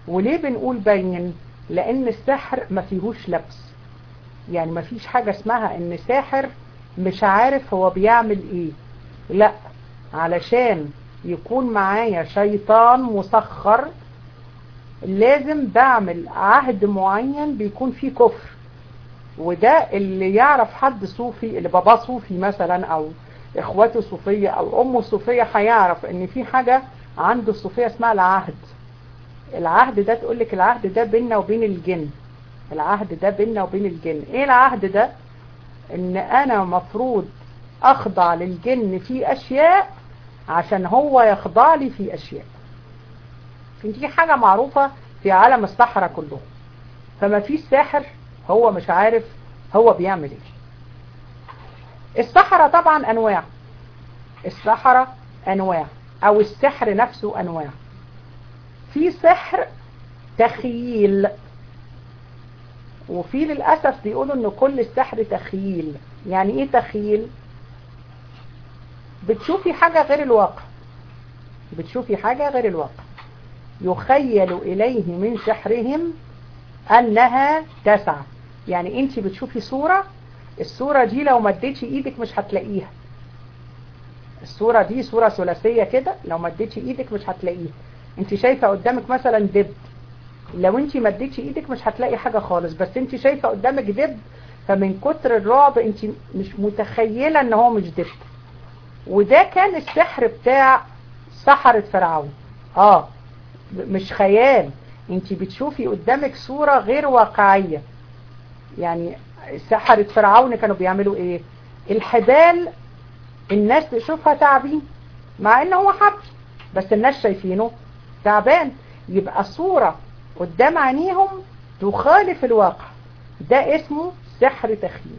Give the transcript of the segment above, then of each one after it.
وليه بنقول بين لان السحر ما فيهوش لبس يعني ما فيش حاجة اسمها ان ساحر مش عارف هو بيعمل ايه لا علشان يكون معايا شيطان مسخر لازم بعمل عهد معين بيكون فيه كفر وده اللي يعرف حد صوفي اللي باباه صوفي مثلا او اخواته صوفية او امه صوفية هيعرف ان في حاجة عنده الصوفية اسمها العهد العهد ده تقولك العهد ده بيننا وبين الجن العهد ده بيننا وبين الجن ايه العهد ده ان انا مفروض اخضع للجن في اشياء عشان هو يخضع لي في اشياء دي حاجة معروفة في عالم السحرة كلهم فما فيش ساحر هو مش عارف هو بيعمل ايه السحرة طبعا انواع السحرة انواع او السحر نفسه انواع في سحر تخييل وفي للأسف بيقولوا ان كل السحر تخييل يعني ايه تخييل بتشوفي حاجة غير الواقع بتشوفي حاجة غير الواقع يخيل إليه من سحرهم أنها تسعى يعني انت بتشوفي صورة الصورة دي لو مديتش ايدك مش هتلاقيها الصورة دي صورة ثلاثية كده لو مديتش ايدك مش هتلاقيها انت شايفة قدامك مثلا دب لو انت مديتش ايدك مش هتلاقي حاجة خالص بس انت شايفة قدامك دب فمن كتر الرعب انت مش متخيلة ان هو مش دب وده كان السحر بتاع سحرة فرعون اه مش خيال انت بتشوفي قدامك صورة غير واقعية يعني سحرة فرعون كانوا بيعملوا ايه الحبال الناس تشوفها تعبين مع ان هو حبل بس الناس شايفينه تعبان يبقى صورة قدام عينيهم تخالف الواقع ده اسمه سحر تخيل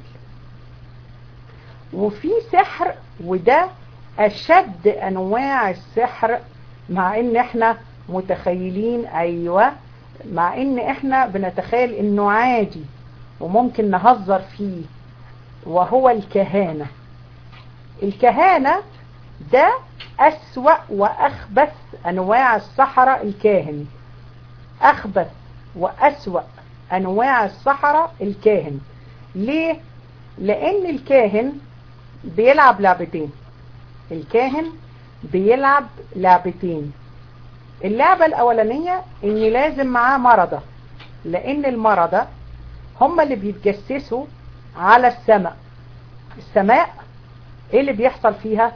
وفي سحر وده اشد انواع السحر مع ان احنا متخيلين ايوه مع ان احنا بنتخيل انه عادي وممكن نهزر فيه وهو الكهانة الكهانة ده أسوأ وأخبث أنواع السحرة الكاهن أخبث وأسوأ أنواع السحرة الكاهن ليه؟ لأن الكاهن بيلعب لعبتين الكاهن بيلعب لعبتين اللعبة الأولانية إن لازم معاه مرضى لأن المرضى هم اللي بيتجسسوا على السماء السماء ايه اللي بيحصل فيها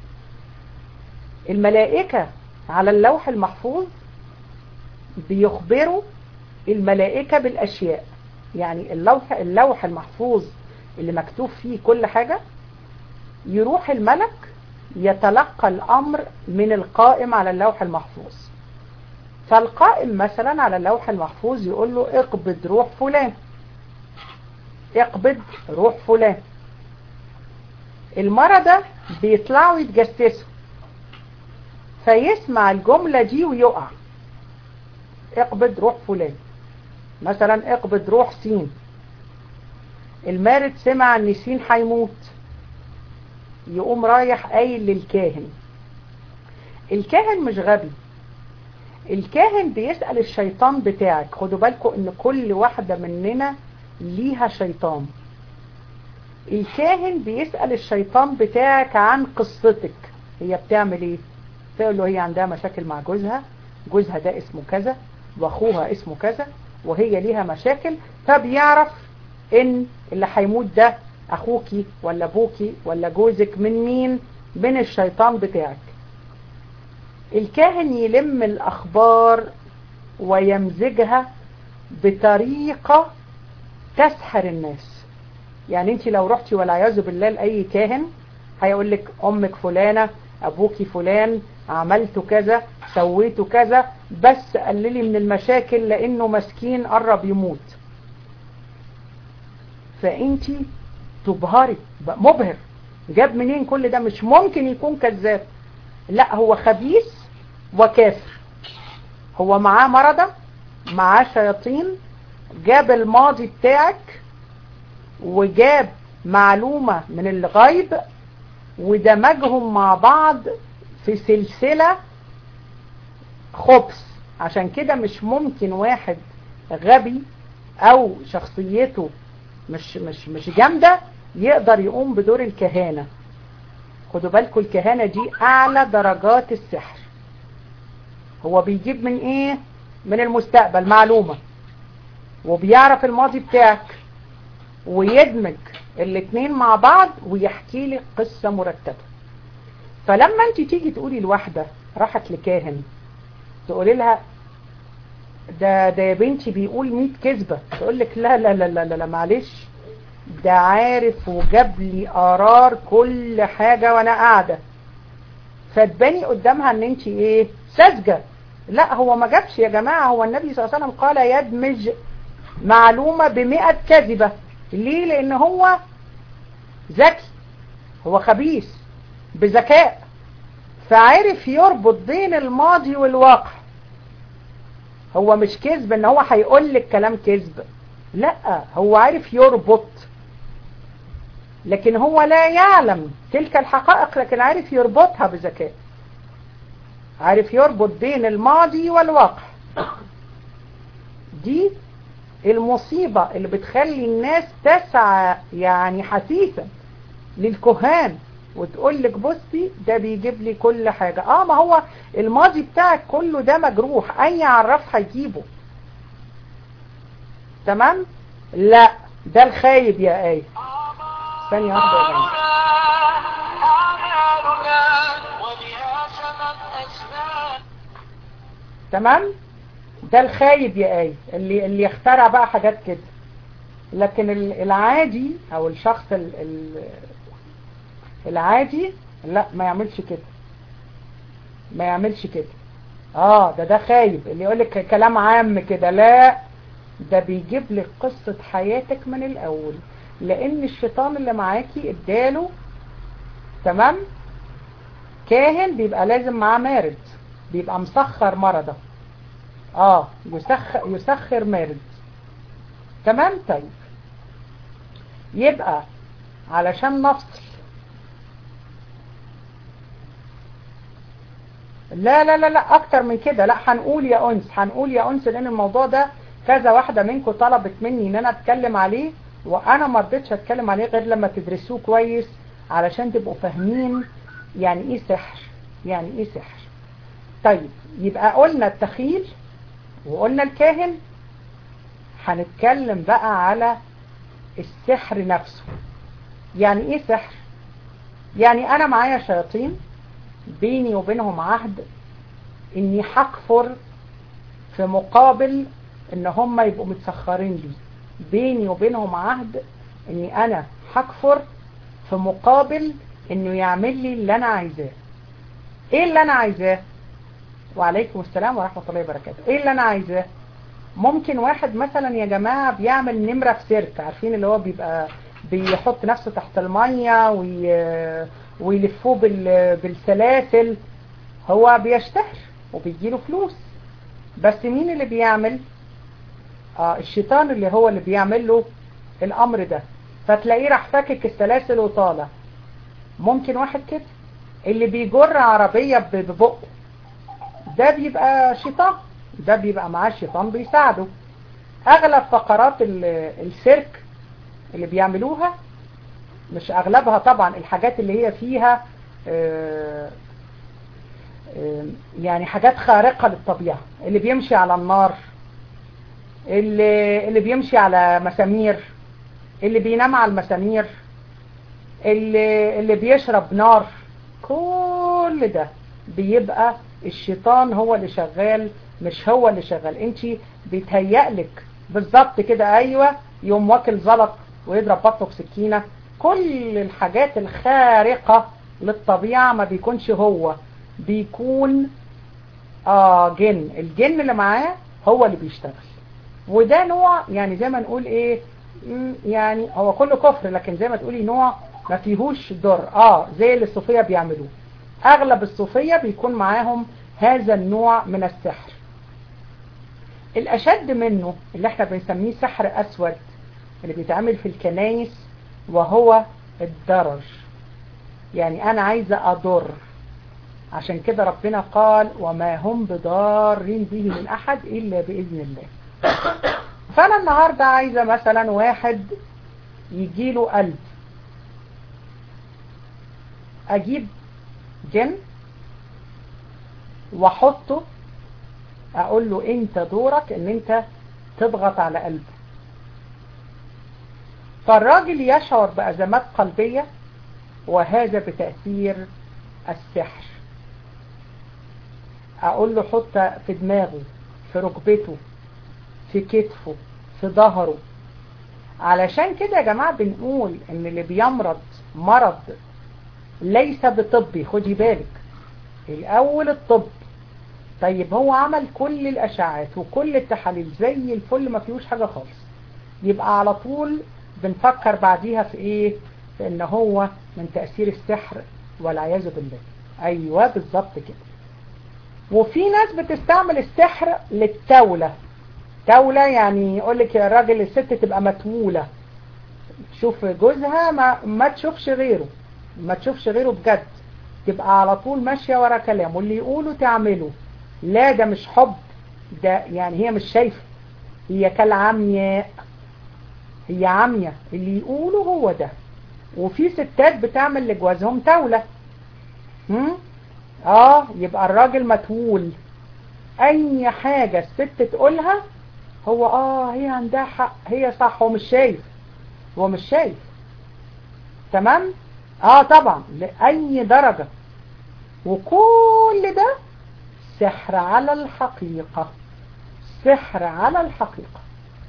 الملائكة على اللوح المحفوظ بيخبروا الملائكة بالاشياء يعني اللوح, اللوح المحفوظ اللي مكتوب فيه كل حاجة يروح الملك يتلقى الامر من القائم على اللوح المحفوظ فالقائم مثلا على اللوح المحفوظ يقول له اقبض روح فلان اقبض روح فلان المرضى بيطلعوا يتجسسوا فيسمع الجملة دي ويقع اقبض روح فلان مثلا اقبض روح سين المارد سمع ان سين هيموت يقوم رايح قايل للكاهن الكاهن مش غبي الكاهن بيسأل الشيطان بتاعك خدوا بالكم ان كل واحدة مننا ليها شيطان الكاهن بيسأل الشيطان بتاعك عن قصتك هي بتعمل ايه تقول له هي عندها مشاكل مع جوزها جوزها ده اسمه كذا واخوها اسمه كذا وهي ليها مشاكل فبيعرف ان اللي هيموت ده اخوكي ولا ابوكي ولا جوزك من مين من الشيطان بتاعك الكاهن يلم الاخبار ويمزجها بطريقة تسحر الناس يعني انت لو رحتي والعياذ بالله لأي كاهن هيقول لك امك فلانة ابوكي فلان عملت كذا سويت كذا بس قللي من المشاكل لانه مسكين قرب يموت فانت تبهري مبهر جاب منين كل ده مش ممكن يكون كذاب لا هو خبيث وكافر هو معاه مرضى معاه شياطين جاب الماضي بتاعك وجاب معلومة من الغيب ودمجهم مع بعض في سلسلة خبث عشان كده مش ممكن واحد غبي او شخصيته مش مش مش جامدة يقدر يقوم بدور الكهانة خدوا بالكم الكهانة دي اعلى درجات السحر هو بيجيب من ايه من المستقبل معلومة وبيعرف الماضي بتاعك ويدمج الاتنين مع بعض ويحكي لك قصة مرتبة فلما انت تيجي تقولي لواحدة راحت لكاهن تقولي لها ده ده يا بنتي بيقول 100 كذبة تقول لك لا لا لا لا لا, لا معلش ده عارف وجاب لي قرار كل حاجة وانا قاعدة فتباني قدامها ان انت ايه ساذجة لا هو ما جابش يا جماعة هو النبي صلى الله عليه وسلم قال يدمج معلومة بمئة كذبة ليه لان هو ذكي هو خبيث بذكاء فعرف يربط بين الماضي والواقع هو مش كذب ان هو هيقول لك كلام كذب لا هو عارف يربط لكن هو لا يعلم تلك الحقائق لكن عارف يربطها بذكاء عارف يربط بين الماضي والواقع دي المصيبة اللي بتخلي الناس تسعى يعني حثيثا للكهان وتقول لك بصي ده بيجيب لي كل حاجة اه ما هو الماضي بتاعك كله ده مجروح اي عراف هيجيبه تمام لا ده الخايب يا ايه ثانية واحدة يا جماعة تمام ده الخايب يا ايه اللي اللي يخترع بقى حاجات كده لكن العادي او الشخص ال ال العادي لا ما يعملش كده ما يعملش كده اه ده ده خايب اللي يقول لك كلام عام كده لا ده بيجيب لك قصة حياتك من الاول لان الشيطان اللي معاكي اداله تمام كاهن بيبقى لازم معاه مارد بيبقى مسخر مرضه اه يسخر, يسخر مارد تمام طيب يبقى علشان نفصل لا لا لا لا اكتر من كده لا هنقول يا انس هنقول يا انس لان الموضوع ده كذا واحدة منكم طلبت مني ان انا اتكلم عليه وانا ما رضيتش اتكلم عليه غير لما تدرسوه كويس علشان تبقوا فاهمين يعني ايه سحر يعني ايه سحر طيب يبقى قلنا التخيل وقلنا الكاهن هنتكلم بقى على السحر نفسه يعني ايه سحر يعني انا معايا شياطين بيني وبينهم عهد اني هكفر في مقابل ان هم يبقوا متسخرين لي بيني وبينهم عهد اني انا هكفر في مقابل انه يعمل لي اللي انا عايزاه ايه اللي انا عايزاه وعليكم السلام ورحمة الله وبركاته ايه اللي انا عايزاه ممكن واحد مثلا يا جماعة بيعمل نمرة في سيرك عارفين اللي هو بيبقى بيحط نفسه تحت المية وي... ويلفوه بال... بالسلاسل هو بيشتهر وبيجيله فلوس بس مين اللي بيعمل آه الشيطان اللي هو اللي بيعمل له الامر ده فتلاقيه راح فاكك السلاسل وطالع ممكن واحد كده اللي بيجر عربية ببقه ده بيبقى شيطان ده بيبقى معاه الشيطان بيساعده اغلب فقرات السيرك اللي بيعملوها مش اغلبها طبعا الحاجات اللي هي فيها يعني حاجات خارقة للطبيعة اللي بيمشي على النار اللي, اللي بيمشي على مسامير اللي بينام على المسامير اللي, اللي بيشرب نار كل ده بيبقى الشيطان هو اللي شغال مش هو اللي شغال انت بيتهيألك بالظبط كده ايوه يوم واكل زلط ويضرب بطنه بسكينة كل الحاجات الخارقة للطبيعة ما بيكونش هو بيكون آه جن الجن اللي معاه هو اللي بيشتغل وده نوع يعني زي ما نقول ايه يعني هو كله كفر لكن زي ما تقولي نوع ما فيهوش ضر اه زي اللي الصوفية بيعملوه اغلب الصوفية بيكون معاهم هذا النوع من السحر الاشد منه اللي احنا بنسميه سحر اسود اللي بيتعمل في الكنايس وهو الضرر يعني انا عايزة اضر عشان كده ربنا قال وما هم بضارين به من أحد إلا بإذن الله فأنا النهاردة عايزة مثلا واحد يجيله قلب أجيب جن واحطه اقول له انت دورك ان انت تضغط على قلبه فالراجل يشعر بأزمات قلبية وهذا بتأثير السحر اقول له حط في دماغه في ركبته في كتفه في ظهره علشان كده يا جماعة بنقول ان اللي بيمرض مرض ليس بطبي خدي بالك الاول الطب طيب هو عمل كل الاشعاعات وكل التحاليل زي الفل ما فيهوش حاجة خالص يبقى على طول بنفكر بعديها في ايه في ان هو من تأثير السحر والعياذ بالله ايوه بالظبط كده وفي ناس بتستعمل السحر للتولة تولة يعني يقول لك يا راجل الست تبقى متولة شوف جوزها ما, ما تشوفش غيره ما تشوفش غيره بجد تبقى على طول ماشية ورا كلامه واللي يقوله تعمله لا ده مش حب ده يعني هي مش شايفة هي كالعمياء هي عمية اللي يقوله هو ده وفي ستات بتعمل لجوازهم تولة هم؟ اه يبقى الراجل متول اي حاجة الست تقولها هو اه هي عندها حق هي صح هو مش شايف هو مش شايف تمام اه طبعا لأي درجة وكل ده سحر على الحقيقة سحر على الحقيقة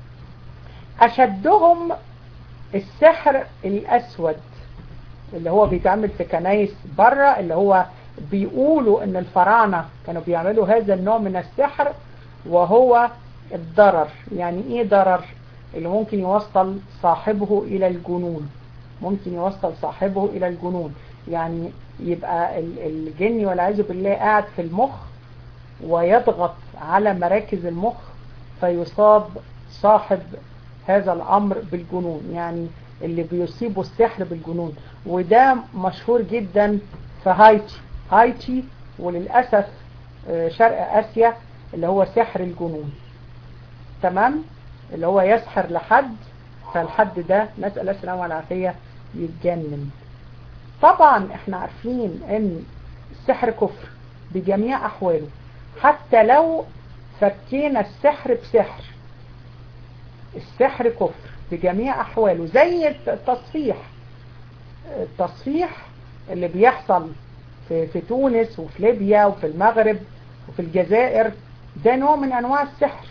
أشدهم السحر الأسود اللي هو بيتعمل في كنايس بره اللي هو بيقولوا ان الفراعنة كانوا بيعملوا هذا النوع من السحر وهو الضرر يعني ايه ضرر اللي ممكن يوصل صاحبه الى الجنون ممكن يوصل صاحبه الى الجنون يعني يبقى الجن والعياذ بالله قاعد في المخ ويضغط على مراكز المخ فيصاب صاحب هذا الامر بالجنون يعني اللي بيصيبه السحر بالجنون وده مشهور جدا في هايتي هايتي وللأسف شرق آسيا اللي هو سحر الجنون تمام اللي هو يسحر لحد فالحد ده نسأل السلامة والعافية يتجنن طبعا احنا عارفين ان السحر كفر بجميع احواله حتى لو فكينا السحر بسحر السحر كفر بجميع احواله زي التصفيح التصفيح اللي بيحصل في, في تونس وفي ليبيا وفي المغرب وفي الجزائر ده نوع من انواع السحر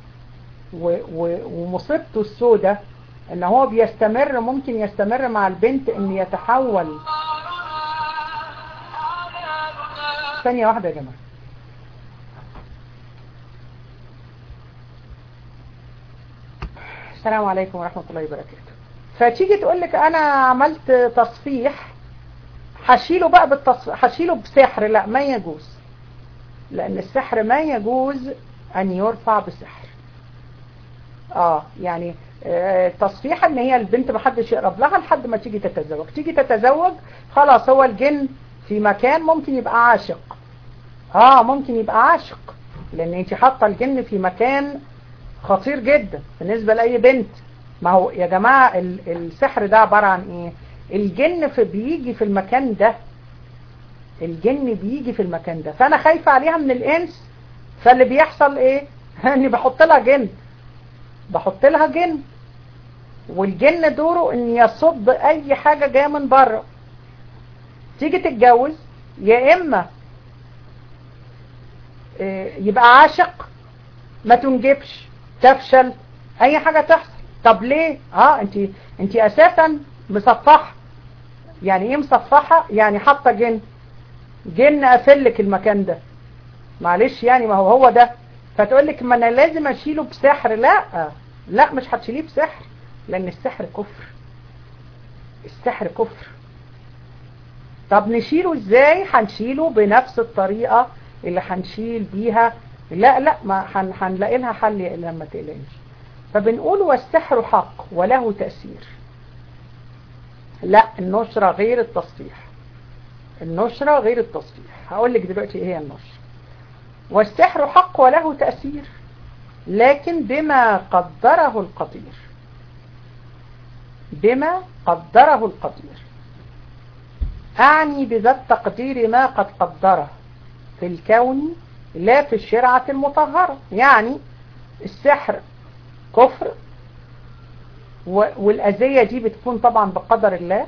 ومصيبته السوداء ان هو بيستمر ممكن يستمر مع البنت ان يتحول ثانية واحدة يا جماعة السلام عليكم ورحمة الله وبركاته فتيجي تقول لك انا عملت تصفيح هشيله بقى بالتصفيح هشيله بسحر لا ما يجوز لان السحر ما يجوز ان يرفع بسحر اه يعني تصفيح ان هي البنت ما حدش يقرب لها لحد ما تيجي تتزوج تيجي تتزوج خلاص هو الجن في مكان ممكن يبقى عاشق اه ممكن يبقى عاشق لان انت حاطه الجن في مكان خطير جدا بالنسبة لأي بنت ما هو يا جماعة السحر ده عبارة عن ايه الجن في بيجي في المكان ده الجن بيجي في المكان ده فانا خايفة عليها من الانس فاللي بيحصل ايه اني بحط لها جن بحط لها جن والجن دوره ان يصد اي حاجة جاية من بره تيجي تتجوز يا اما يبقى عاشق ما تنجبش تفشل اي حاجة تحصل طب ليه اه انت انت اساسا مصفحة يعني ايه مصفحة يعني حاطة جن جن قافلك المكان ده معلش يعني ما هو هو ده فتقول لك ما انا لازم اشيله بسحر لا لا مش هتشيليه بسحر لان السحر كفر السحر كفر طب نشيله ازاي هنشيله بنفس الطريقة اللي هنشيل بيها لا لا ما هنلاقي لها حل لما تقلقش فبنقول والسحر حق وله تأثير لا النشرة غير التصفيح النشرة غير التصريح هقول لك دلوقتي ايه هي النشرة والسحر حق وله تأثير لكن بما قدره القدير بما قدره القدير أعني بذا التقدير ما قد قدره في الكون لا في الشرعة المطهرة يعني السحر كفر والأذية دي بتكون طبعا بقدر الله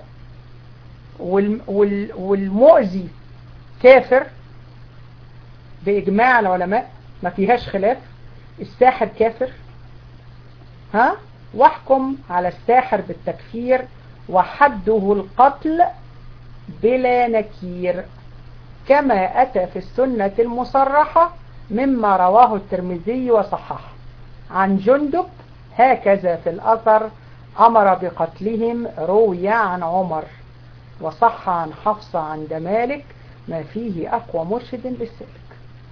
والمؤذي كافر بإجماع العلماء ما فيهاش خلاف الساحر كافر ها واحكم على الساحر بالتكفير وحده القتل بلا نكير كما أتى في السنة المصرحة مما رواه الترمذي وصححه عن جندب هكذا في الأثر أمر بقتلهم روي عن عمر وصح عن حفصة عند مالك ما فيه أقوى مرشد للسلك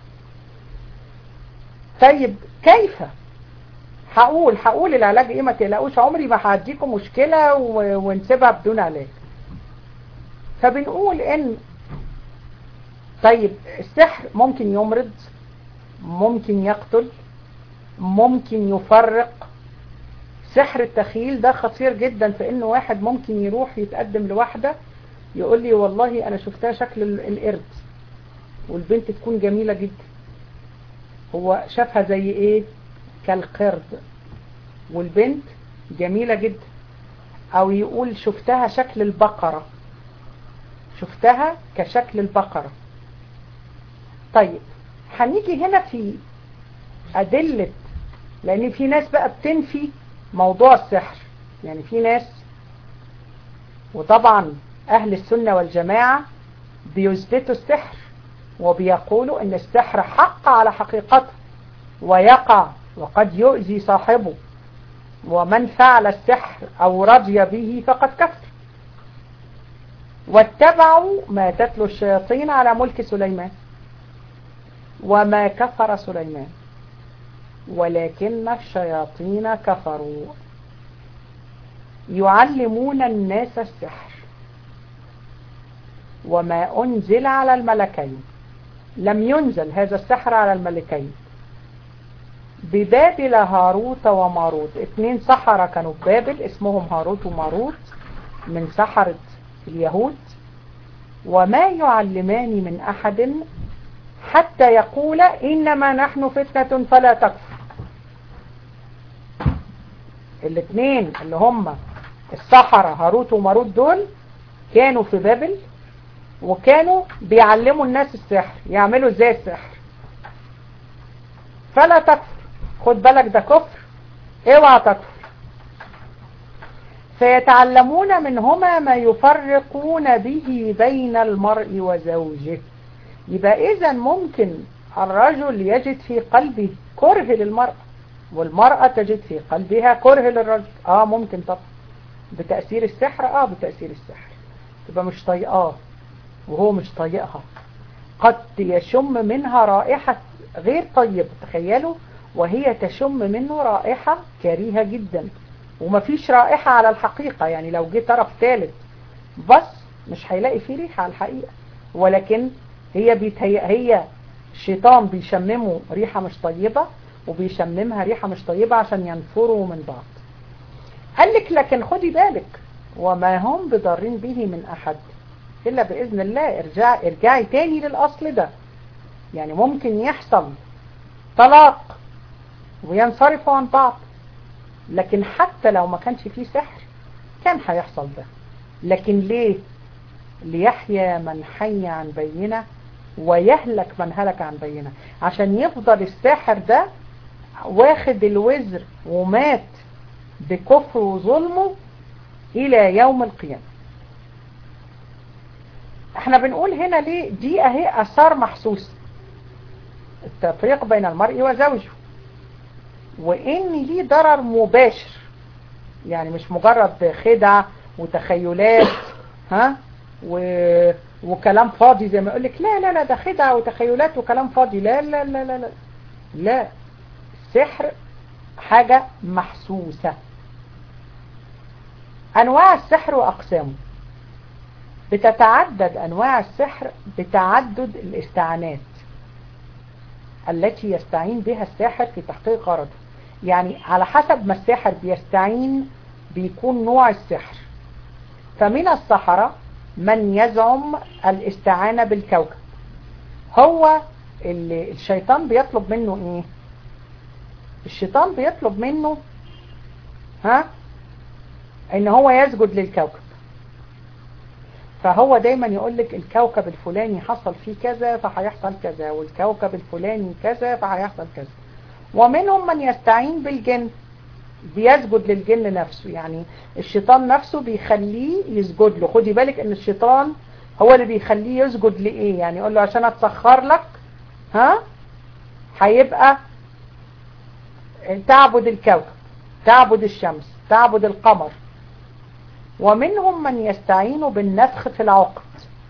طيب كيف هقول هقول العلاج ايه ما تقلقوش عمري ما هديكم مشكلة ونسيبها بدون علاج فبنقول ان طيب السحر ممكن يمرض ممكن يقتل ممكن يفرق سحر التخيل ده خطير جدا في انه واحد ممكن يروح يتقدم لواحدة يقول لي والله انا شفتها شكل القرد والبنت تكون جميلة جدا هو شافها زي ايه كالقرد والبنت جميلة جدا او يقول شفتها شكل البقرة شفتها كشكل البقرة طيب هنيجي هنا في أدلة لأن في ناس بقى بتنفي موضوع السحر يعني في ناس وطبعا أهل السنة والجماعة بيثبتوا السحر وبيقولوا ان السحر حق على حقيقته ويقع وقد يؤذي صاحبه ومن فعل السحر أو رضي به فقد كفر واتبعوا ما تتلو الشياطين على ملك سليمان وما كفر سليمان ولكن الشياطين كفروا يعلمون الناس السحر وما أنزل على الملكين لم ينزل هذا السحر على الملكين ببابل هاروت وماروت اثنين سحرة كانوا في بابل اسمهم هاروت وماروت من سحرة اليهود وما يعلمان من أحد حتى يقول إنما نحن فتنة فلا تكفر الاثنين اللي هم السحرة هاروت وماروت دول كانوا في بابل وكانوا بيعلموا الناس السحر يعملوا ازاي السحر فلا تكفر خد بالك ده كفر اوعى تكفر فيتعلمون منهما ما يفرقون به بين المرء وزوجه يبقى اذا ممكن الرجل يجد في قلبه كره للمرأة والمرأة تجد في قلبها كره للرجل اه ممكن طبعا بتأثير السحر اه بتأثير السحر تبقى مش طيقاه وهو مش طايقها قد يشم منها رائحة غير طيبة تخيلوا وهي تشم منه رائحة كريهة جدا ومفيش رائحة على الحقيقة يعني لو جه طرف ثالث بس مش هيلاقي فيه ريحة على الحقيقة ولكن هي بيتهيأ هي الشيطان بيشممه ريحة مش طيبة وبيشممها ريحة مش طيبة عشان ينفروا من بعض قال لك لكن خدي بالك وما هم بضارين به من أحد إلا بإذن الله ارجع ارجعي تاني للأصل ده يعني ممكن يحصل طلاق وينصرفوا عن بعض لكن حتى لو ما كانش فيه سحر كان هيحصل ده لكن ليه ليحيى من حي عن بينه ويهلك من هلك عن بينه عشان يفضل الساحر ده واخد الوزر ومات بكفر وظلمه الى يوم القيامة احنا بنقول هنا ليه دي اهي اثار محسوسة التفريق بين المرء وزوجه وان ليه ضرر مباشر يعني مش مجرد خدع وتخيلات ها و... وكلام فاضي زي ما يقول لك لا لا لا ده خدع وتخيلات وكلام فاضي لا لا لا لا لا لا السحر حاجة محسوسة انواع السحر واقسامه بتتعدد أنواع السحر بتعدد الاستعانات التي يستعين بها الساحر في تحقيق غرضه يعني على حسب ما الساحر بيستعين بيكون نوع السحر فمن السحرة من يزعم الاستعانة بالكوكب هو الشيطان بيطلب منه ايه الشيطان بيطلب منه ها ان هو يسجد للكوكب فهو دايما يقول لك الكوكب الفلاني حصل فيه كذا فهيحصل كذا والكوكب الفلاني كذا فهيحصل كذا ومنهم من يستعين بالجن بيسجد للجن نفسه يعني الشيطان نفسه بيخليه يسجد له خدي بالك ان الشيطان هو اللي بيخليه يسجد لإيه يعني يقول له عشان اتسخر لك ها هيبقى تعبد الكوكب تعبد الشمس تعبد القمر ومنهم من يستعين بالنفخ في العقد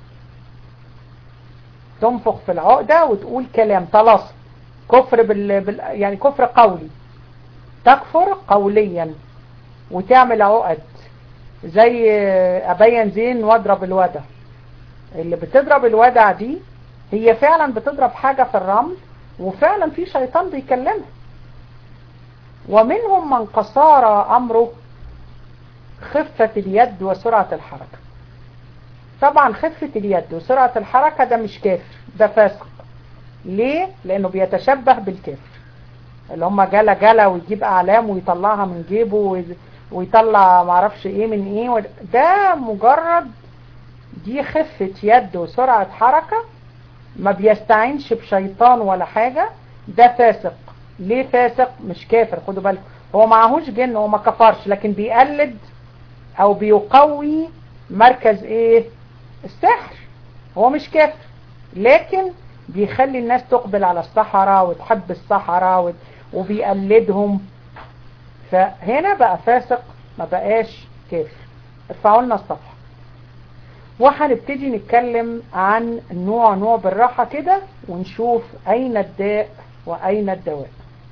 تنفخ في العقدة وتقول كلام طلاسم كفر بال... بال... يعني كفر قولي تكفر قوليا وتعمل عقد زي أبين زين واضرب الودع اللي بتضرب الودع دي هي فعلا بتضرب حاجة في الرمل وفعلا في شيطان بيكلمها ومنهم من قصار أمره خفة اليد وسرعة الحركة طبعا خفة اليد وسرعة الحركة ده مش كافر ده فاسق ليه؟ لأنه بيتشبه بالكافر اللي هم جلا جلا ويجيب أعلام ويطلعها من جيبه ويطلع معرفش ايه من ايه ده مجرد دي خفة يد وسرعة حركة ما بيستعينش بشيطان ولا حاجة ده فاسق ليه فاسق مش كافر خدوا بالكم هو معهوش جن هو ما كفرش لكن بيقلد او بيقوي مركز ايه السحر هو مش كافر لكن بيخلي الناس تقبل على الصحراء وتحب الصحراء وبيقلدهم فهنا بقى فاسق ما بقاش كافر ارفعوا لنا الصفحة وهنبتدي نتكلم عن نوع نوع بالراحة كده ونشوف اين الداء واين الدواء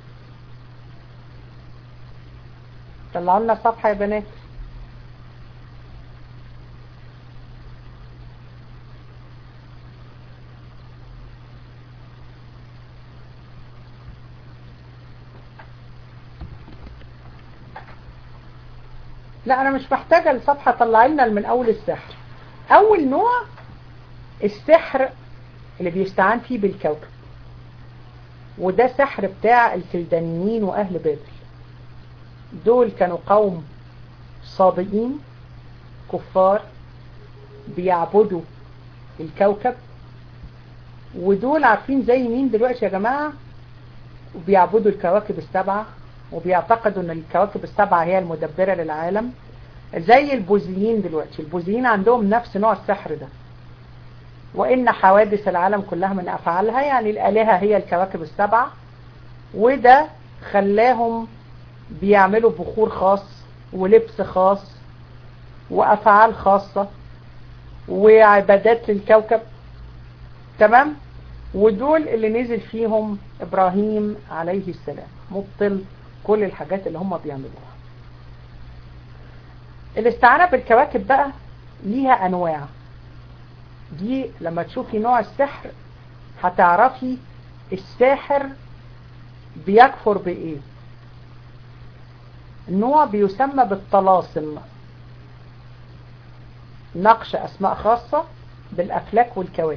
طلعوا لنا الصفحة يا بنات لا انا مش محتاجة الصفحة طلع لنا من اول السحر اول نوع السحر اللي بيستعان فيه بالكوكب وده سحر بتاع الكلدانيين واهل بابل دول كانوا قوم صابئين كفار بيعبدوا الكوكب ودول عارفين زي مين دلوقتي يا جماعة وبيعبدوا الكواكب السبعة وبيعتقدوا ان الكواكب السبعة هي المدبرة للعالم زي البوذيين دلوقتي البوذيين عندهم نفس نوع السحر ده وإن حوادث العالم كلها من أفعالها يعني الآلهة هي الكواكب السبعة وده خلاهم بيعملوا بخور خاص ولبس خاص وأفعال خاصة وعبادات للكوكب تمام ودول اللي نزل فيهم إبراهيم عليه السلام مبطل كل الحاجات اللي هم بيعملوها الاستعانة بالكواكب بقى ليها أنواع دي لما تشوفي نوع السحر هتعرفي الساحر بيكفر بإيه نوع بيسمى بالطلاسم نقش أسماء خاصة بالأفلاك والكواكب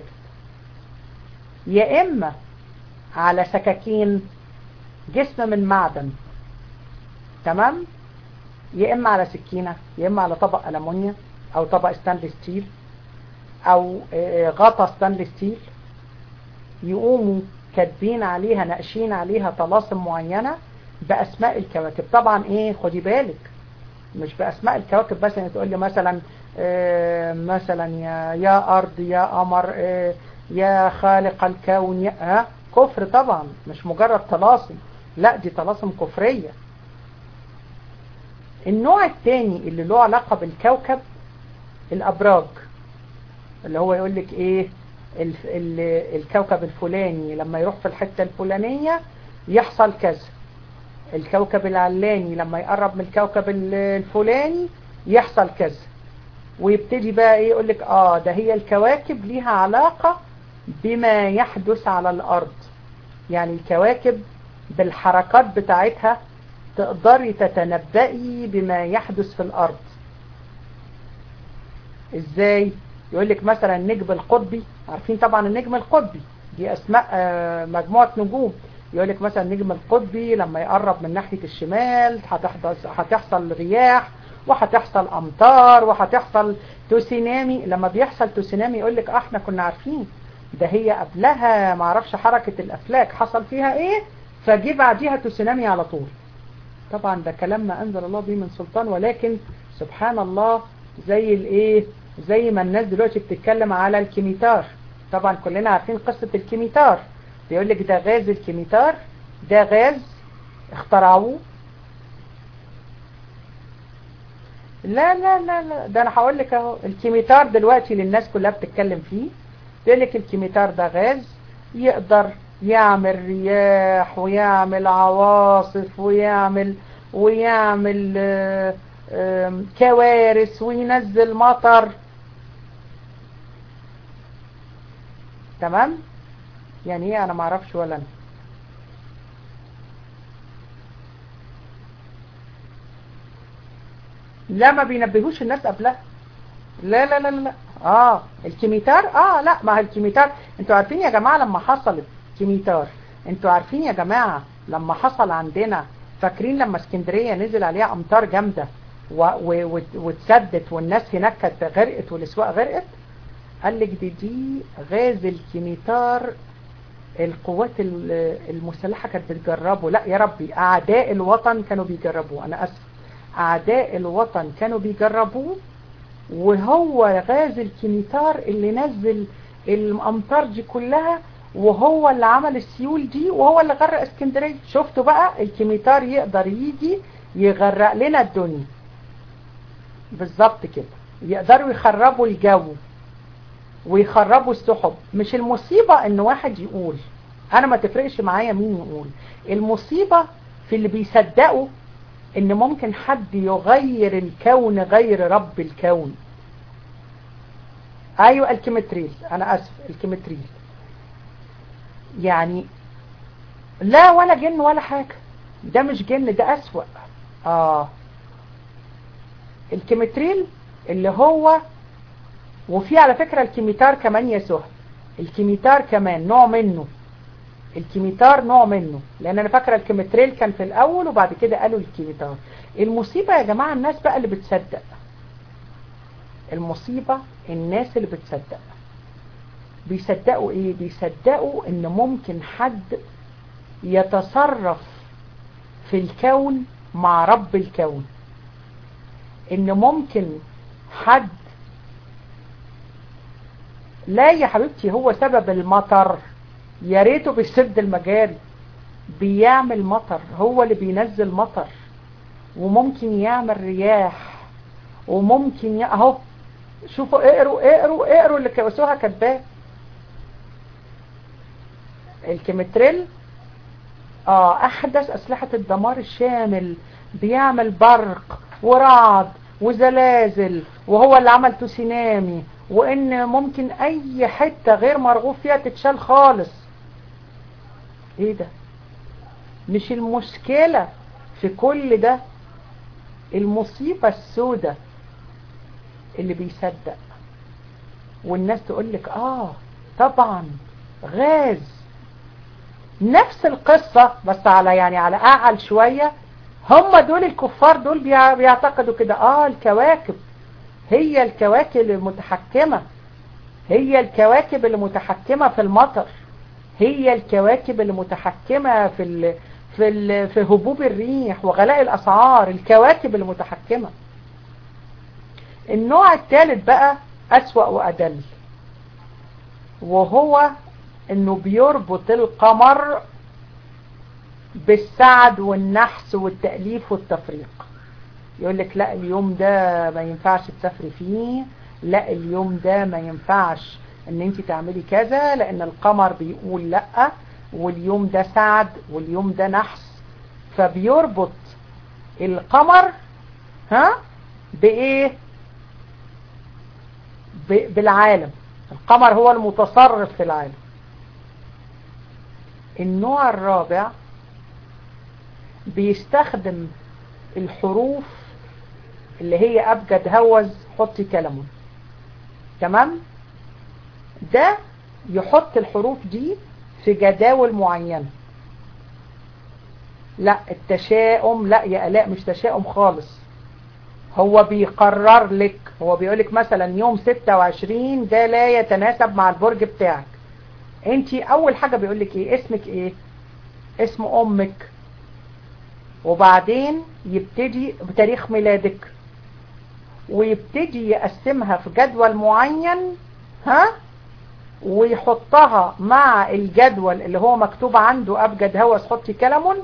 يا إما على سكاكين جسم من معدن تمام يا إما على سكينة يا إما على طبق ألمونيا أو طبق ستانلي ستيل أو غطا ستانلي ستيل يقوموا كاتبين عليها ناقشين عليها طلاسم معينة بأسماء الكواكب طبعا إيه خدي بالك مش بأسماء الكواكب بس يعني تقول لي مثلا مثلا يا يا أرض يا قمر يا خالق الكون يا ها كفر طبعا مش مجرد طلاسم لا دي طلاسم كفرية النوع الثاني اللي له علاقة بالكوكب الأبراج اللي هو يقول لك ايه ال ال الكوكب الفلاني لما يروح في الحتة الفلانية يحصل كذا الكوكب العلاني لما يقرب من الكوكب الفلاني يحصل كذا ويبتدي بقى ايه يقول لك اه ده هي الكواكب ليها علاقة بما يحدث على الارض يعني الكواكب بالحركات بتاعتها تقدري تتنبئي بما يحدث في الارض ازاي يقول لك مثلا النجم القطبي عارفين طبعا النجم القطبي دي اسماء مجموعة نجوم يقول لك مثلا النجم القطبي لما يقرب من ناحية الشمال هتحدث هتحصل رياح وهتحصل امطار وهتحصل تسونامي لما بيحصل تسونامي يقول لك احنا كنا عارفين ده هي قبلها ما اعرفش حركة الافلاك حصل فيها ايه فجي بعديها تسونامي على طول طبعا ده كلام ما انزل الله به من سلطان ولكن سبحان الله زي الايه زي ما الناس دلوقتي بتتكلم على الكيميتار طبعا كلنا عارفين قصة الكيميتار بيقول لك ده غاز الكيميتار ده غاز اخترعوه لا لا لا لا ده انا هقول لك اهو الكيميتار دلوقتي اللي الناس كلها بتتكلم فيه بيقول لك الكيميتار ده غاز يقدر يعمل رياح ويعمل عواصف ويعمل ويعمل آآ آآ كوارث وينزل مطر تمام يعني ايه انا ما اعرفش ولا انا لا ما بينبهوش الناس قبلها لا لا لا لا اه الكيميتار اه لا ما الكيميتار انتوا عارفين يا جماعة لما حصلت كيميتار انتوا عارفين يا جماعة لما حصل عندنا فاكرين لما اسكندرية نزل عليها امطار جامدة واتسدت والناس هناك كانت غرقت والاسواق غرقت قال لك دي دي غاز الكيميتار القوات المسلحة كانت بتجربه لا يا ربي اعداء الوطن كانوا بيجربوه انا اسف اعداء الوطن كانوا بيجربوه وهو غاز الكيميتار اللي نزل الامطار دي كلها وهو اللي عمل السيول دي وهو اللي غرق اسكندرية شفتوا بقى الكيميتار يقدر يجي يغرق لنا الدنيا بالظبط كده يقدروا يخربوا الجو ويخربوا السحب مش المصيبة ان واحد يقول انا ما تفرقش معايا مين يقول المصيبة في اللي بيصدقوا ان ممكن حد يغير الكون غير رب الكون ايوه الكيمتريل انا اسف الكيمتريل يعني لا ولا جن ولا حاجة ده مش جن ده اسوأ اه الكيمتريل اللي هو وفي على فكرة الكيميتار كمان يا سهل الكيميتار كمان نوع منه الكيميتار نوع منه لان انا فاكرة الكيمتريل كان في الاول وبعد كده قالوا الكيميتار المصيبة يا جماعة الناس بقى اللي بتصدق المصيبة الناس اللي بتصدق بيصدقوا ايه بيصدقوا ان ممكن حد يتصرف في الكون مع رب الكون ان ممكن حد لا يا حبيبتي هو سبب المطر يا ريته بيسد المجاري بيعمل مطر هو اللي بينزل مطر وممكن يعمل رياح وممكن ي... اهو شوفوا اقروا اقروا اقروا اللي كوسوها كاتباه الكيمتريل اه احدث اسلحة الدمار الشامل بيعمل برق ورعد وزلازل وهو اللي عمل تسونامي وان ممكن اي حتة غير مرغوب فيها تتشال خالص ايه ده مش المشكلة في كل ده المصيبة السودة اللي بيصدق والناس تقولك اه طبعا غاز نفس القصة بس على يعني على اعل شوية هم دول الكفار دول بيعتقدوا كده اه الكواكب هي الكواكب المتحكمة هي الكواكب المتحكمة في المطر هي الكواكب المتحكمة في ال في ال في هبوب الريح وغلاء الاسعار الكواكب المتحكمة النوع الثالث بقى اسوأ وادل وهو انه بيربط القمر بالسعد والنحس والتأليف والتفريق يقول لك لا اليوم ده ما ينفعش تسافري فيه لا اليوم ده ما ينفعش ان انت تعملي كذا لان القمر بيقول لا واليوم ده سعد واليوم ده نحس فبيربط القمر ها بايه بالعالم القمر هو المتصرف في العالم النوع الرابع بيستخدم الحروف اللي هي أبجد هوز حطي كلمه تمام ده يحط الحروف دي في جداول معينة لا التشاؤم لا يا ألاء مش تشاؤم خالص هو بيقرر لك هو بيقولك مثلا يوم 26 ده لا يتناسب مع البرج بتاعك انت اول حاجة بيقولك ايه اسمك ايه اسم امك وبعدين يبتدي بتاريخ ميلادك ويبتدي يقسمها في جدول معين ها ويحطها مع الجدول اللي هو مكتوب عنده ابجد هوس حطي كلمون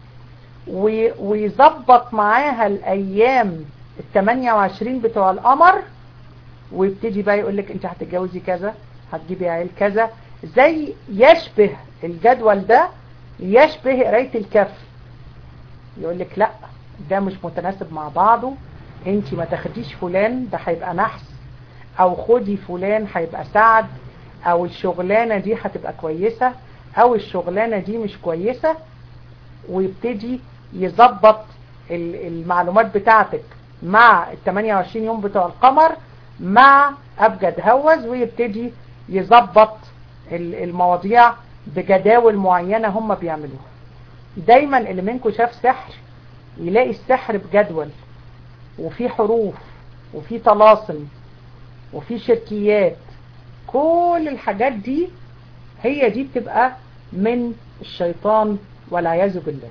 ويظبط معاها الايام ال 28 بتوع القمر ويبتدي بقى يقول لك انت هتتجوزي كذا هتجيبي عيل كذا زي يشبه الجدول ده يشبه قرايه الكف يقول لك لا ده مش متناسب مع بعضه انت ما تاخديش فلان ده هيبقى نحس او خدي فلان هيبقى سعد او الشغلانة دي هتبقى كويسة او الشغلانة دي مش كويسة ويبتدي يظبط المعلومات بتاعتك مع ال 28 يوم بتوع القمر مع ابجد هوز ويبتدي يظبط المواضيع بجداول معينة هم بيعملوها دايما اللي منكم شاف سحر يلاقي السحر بجدول وفي حروف وفي طلاسم وفي شركيات كل الحاجات دي هي دي بتبقى من الشيطان والعياذ بالله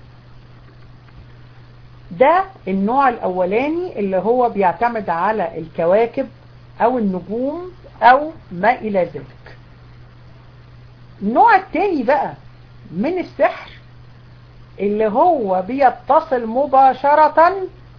ده النوع الاولاني اللي هو بيعتمد على الكواكب او النجوم او ما الى ذلك النوع التاني بقى من السحر اللي هو بيتصل مباشرة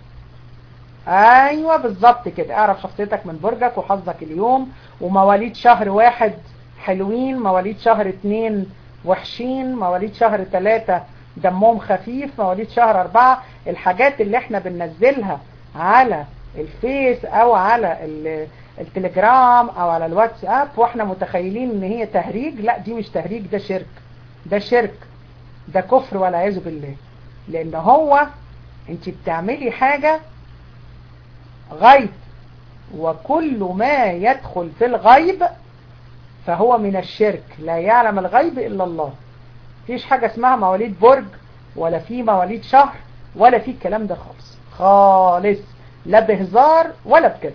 ايوه بالظبط كده اعرف شخصيتك من برجك وحظك اليوم ومواليد شهر واحد حلوين مواليد شهر اتنين وحشين مواليد شهر تلاتة دمهم خفيف مواليد شهر اربعة الحاجات اللي احنا بننزلها على الفيس او على التليجرام او على الواتساب واحنا متخيلين ان هي تهريج لا دي مش تهريج ده شرك ده شرك ده كفر والعياذ بالله لان هو انت بتعملي حاجة غيب وكل ما يدخل في الغيب فهو من الشرك لا يعلم الغيب إلا الله فيش حاجة اسمها مواليد برج ولا في مواليد شهر ولا في الكلام ده خالص خالص لا بهزار ولا بجد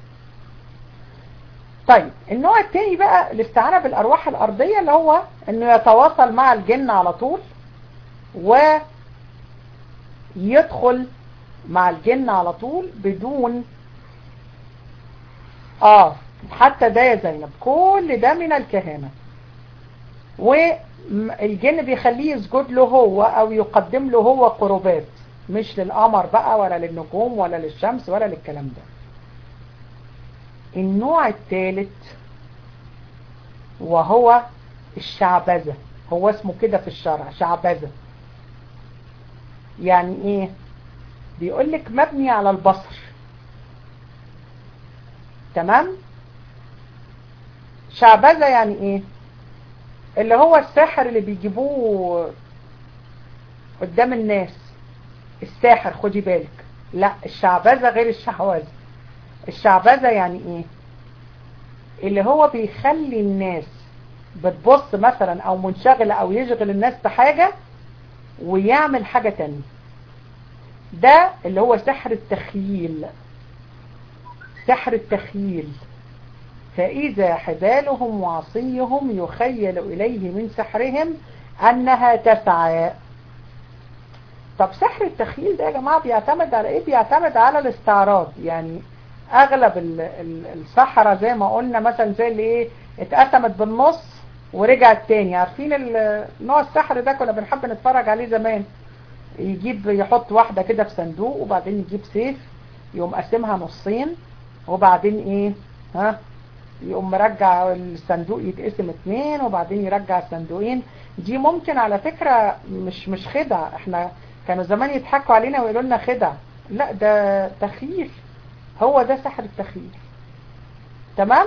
طيب النوع التاني بقى الاستعانة بالأرواح الأرضية اللي هو انه يتواصل مع الجن على طول ويدخل مع الجن على طول بدون اه حتى ده يا زينب كل ده من الكهانة والجن بيخليه يسجد له هو او يقدم له هو قربات مش للقمر بقى ولا للنجوم ولا للشمس ولا للكلام ده النوع الثالث وهو الشعبذة هو اسمه كده في الشرع شعبذة يعني ايه بيقولك مبني على البصر تمام شعبذة يعني ايه اللي هو الساحر اللي بيجيبوه قدام الناس الساحر خدي بالك لا الشعبذة غير الشعوذة الشعبذة يعني ايه اللي هو بيخلي الناس بتبص مثلا او منشغلة او يشغل الناس بحاجة ويعمل حاجة تانية ده اللي هو سحر التخييل سحر التخييل فإذا حبالهم وعصيهم يخيل إليه من سحرهم أنها تسعى طب سحر التخييل ده يا جماعة بيعتمد على إيه؟ بيعتمد على الاستعراض يعني أغلب السحرة زي ما قلنا مثلا زي اللي إيه اتقسمت بالنص ورجعت تاني عارفين نوع السحر ده كنا بنحب نتفرج عليه زمان يجيب يحط واحدة كده في صندوق وبعدين يجيب سيف يقوم قسمها نصين وبعدين ايه ها يقوم مرجع الصندوق يتقسم اتنين وبعدين يرجع الصندوقين دي ممكن على فكرة مش مش خدع احنا كانوا زمان يضحكوا علينا ويقولوا لنا خدع لا ده تخييل هو ده سحر التخييل تمام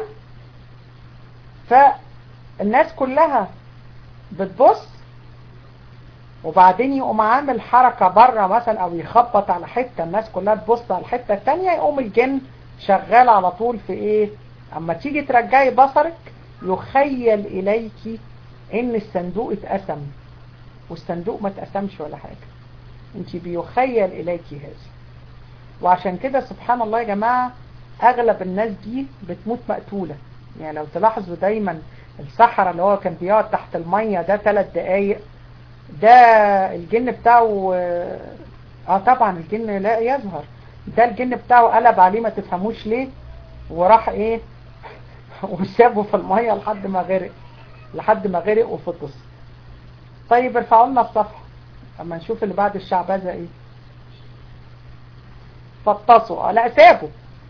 فالناس كلها بتبص وبعدين يقوم عامل حركة بره مثلا او يخبط على حتة الناس كلها تبص على الحتة التانية يقوم الجن شغال على طول في ايه اما تيجي ترجعي بصرك يخيل اليك ان الصندوق اتقسم والصندوق ما اتقسمش ولا حاجة انت بيخيل اليك هذا وعشان كده سبحان الله يا جماعة اغلب الناس دي بتموت مقتولة يعني لو تلاحظوا دايما الصحراء اللي هو كان بيقعد تحت المية ده ثلاث دقايق ده الجن بتاعه اه طبعا الجن لا يظهر ده الجن بتاعه قلب عليه ما تفهموش ليه وراح ايه وسابه في المية لحد ما غرق لحد ما غرق وفطس طيب ارفعوا لنا الصفحة اما نشوف اللي بعد الشعبذة ايه فطسوا اه لا سابوا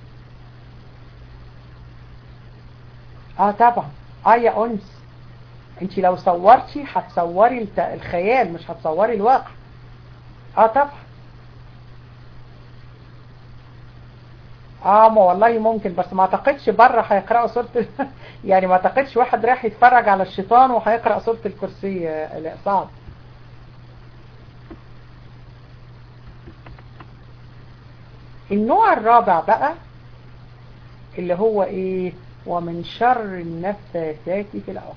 اه طبعا اه يا انس انت لو صورتي هتصوري الخيال مش هتصوري الواقع اه طبعا اه ما والله ممكن بس ما اعتقدش بره هيقرأوا سورة يعني ما اعتقدش واحد رايح يتفرج على الشيطان وهيقرأ سورة الكرسي لا صعب النوع الرابع بقى اللي هو ايه ومن شر النفاثات في العقد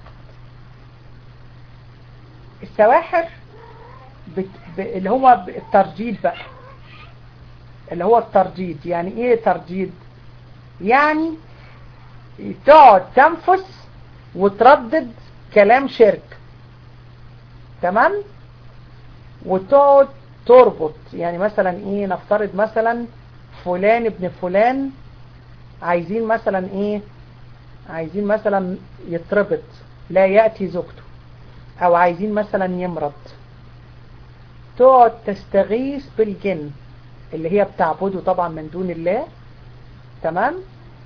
السواحر بت... ب... اللي هو الترجيد بقى اللي هو الترجيد يعني ايه ترجيد يعني تقعد تنفس وتردد كلام شرك تمام وتقعد تربط يعني مثلا ايه نفترض مثلا فلان ابن فلان عايزين مثلا ايه عايزين مثلا يتربط لا يأتي زوجته او عايزين مثلا يمرض تقعد تستغيث بالجن اللي هي بتعبده طبعا من دون الله تمام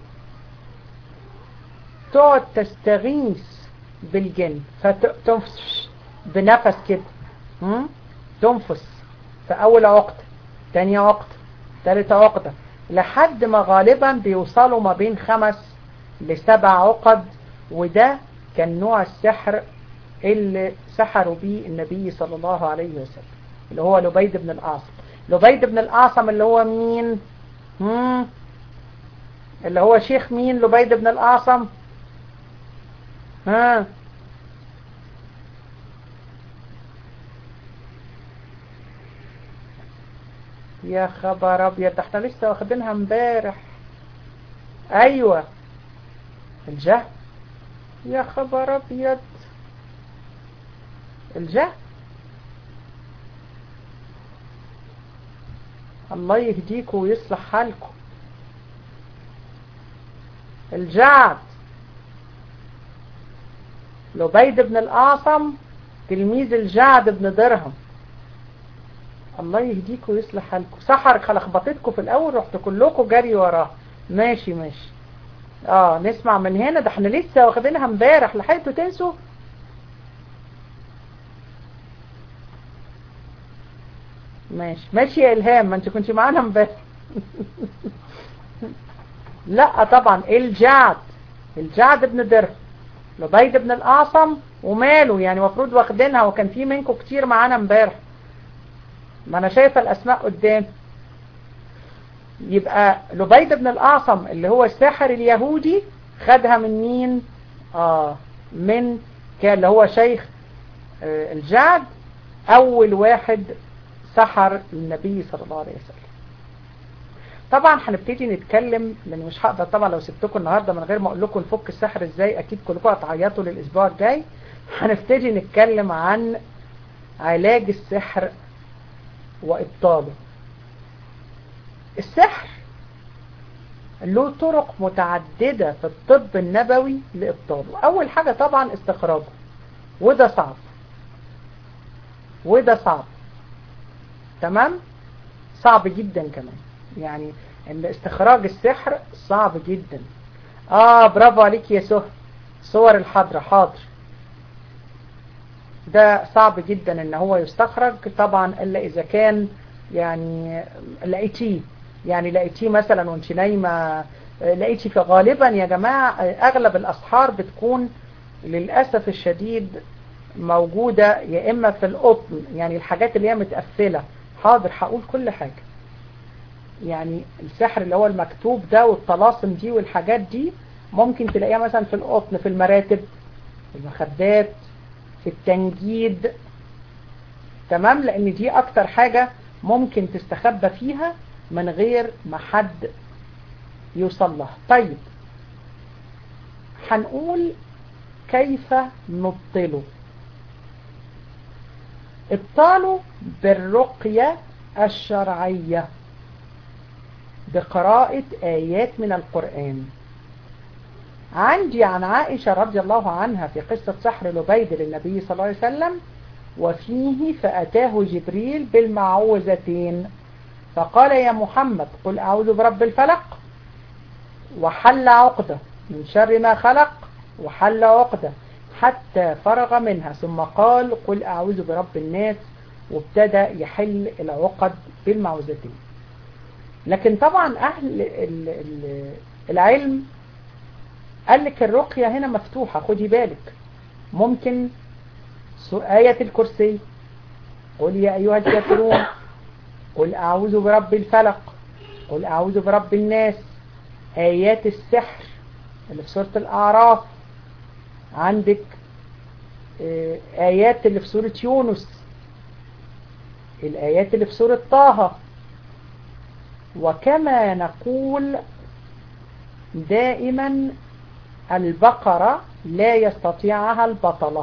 تقعد تستغيث بالجن فتنفس بنفس كده تنفس في اول عقدة تاني عقدة تالت عقدة لحد ما غالبا بيوصلوا ما بين خمس لسبع عقد وده كان نوع السحر اللي سحروا به النبي صلى الله عليه وسلم اللي هو لبيد بن الأعصم لبيد بن الأعصم اللي هو مين مم. اللي هو شيخ مين لبيد بن الأعصم ها يا خبر ابيض احنا لسه واخدينها امبارح ايوه الجهل يا خبر ابيض الجهل الله يهديكم ويصلح حالكم الجعد لبيد بن الأعصم تلميذ الجعد بن درهم الله يهديكم ويصلح حالكم سحر لخبطتكم في الأول رحت كلكم جري وراه ماشي ماشي اه نسمع من هنا ده احنا لسه واخدينها امبارح لحقتوا تنسوا ماشي ماشي يا إلهام ما انت كنت معانا امبارح لا طبعا الجعد الجعد ابن درهم لبيد بن الأعصم وماله يعني مفروض واخدينها وكان في منكم كتير معانا امبارح ما انا شايفة الاسماء قدام يبقى لبيد بن الأعصم اللي هو الساحر اليهودي خدها من مين اه من كان اللي هو شيخ آه الجعد اول واحد سحر النبي صلى الله عليه وسلم طبعا هنبتدي نتكلم لان مش هقدر طبعا لو سبتكم النهارده من غير ما اقول لكم نفك السحر ازاي اكيد كلكم هتعيطوا للاسبوع الجاي هنبتدي نتكلم عن علاج السحر وابطاله السحر له طرق متعددة في الطب النبوي لإبطاله أول حاجة طبعا استخراجه وده صعب وده صعب تمام صعب جدا كمان يعني ان استخراج السحر صعب جدا اه برافو عليك يا سهى صور الحضرة حاضر ده صعب جدا ان هو يستخرج طبعا الا اذا كان يعني لقيتيه يعني لقيتيه مثلا وانت نايمة لقيت في غالبا يا جماعة اغلب الاسحار بتكون للأسف الشديد موجودة يا اما في القطن يعني الحاجات اللي هي متقفلة حاضر هقول كل حاجة يعني السحر اللي هو المكتوب ده والطلاسم دي والحاجات دي ممكن تلاقيها مثلا في القطن في المراتب في المخدات في التنجيد تمام لان دي اكتر حاجة ممكن تستخبى فيها من غير ما حد يوصل لها طيب هنقول كيف نبطله ابطاله بالرقية الشرعية بقراءة آيات من القرآن عندي عن عائشة رضي الله عنها في قصة سحر لبيد للنبي صلى الله عليه وسلم وفيه فأتاه جبريل بالمعوذتين فقال يا محمد قل أعوذ برب الفلق وحل عقدة من شر ما خلق وحل عقدة حتى فرغ منها ثم قال قل أعوذ برب الناس وابتدى يحل العقد بالمعوذتين لكن طبعا أهل العلم قال لك الرقية هنا مفتوحة خدي بالك ممكن آية الكرسي قل يا أيها الكافرون قل أعوذ برب الفلق قل أعوذ برب الناس آيات السحر اللي في سورة الأعراف عندك آيات اللي في سورة يونس الآيات اللي في سورة طه وكما نقول دائما البقرة لا يستطيعها البطلة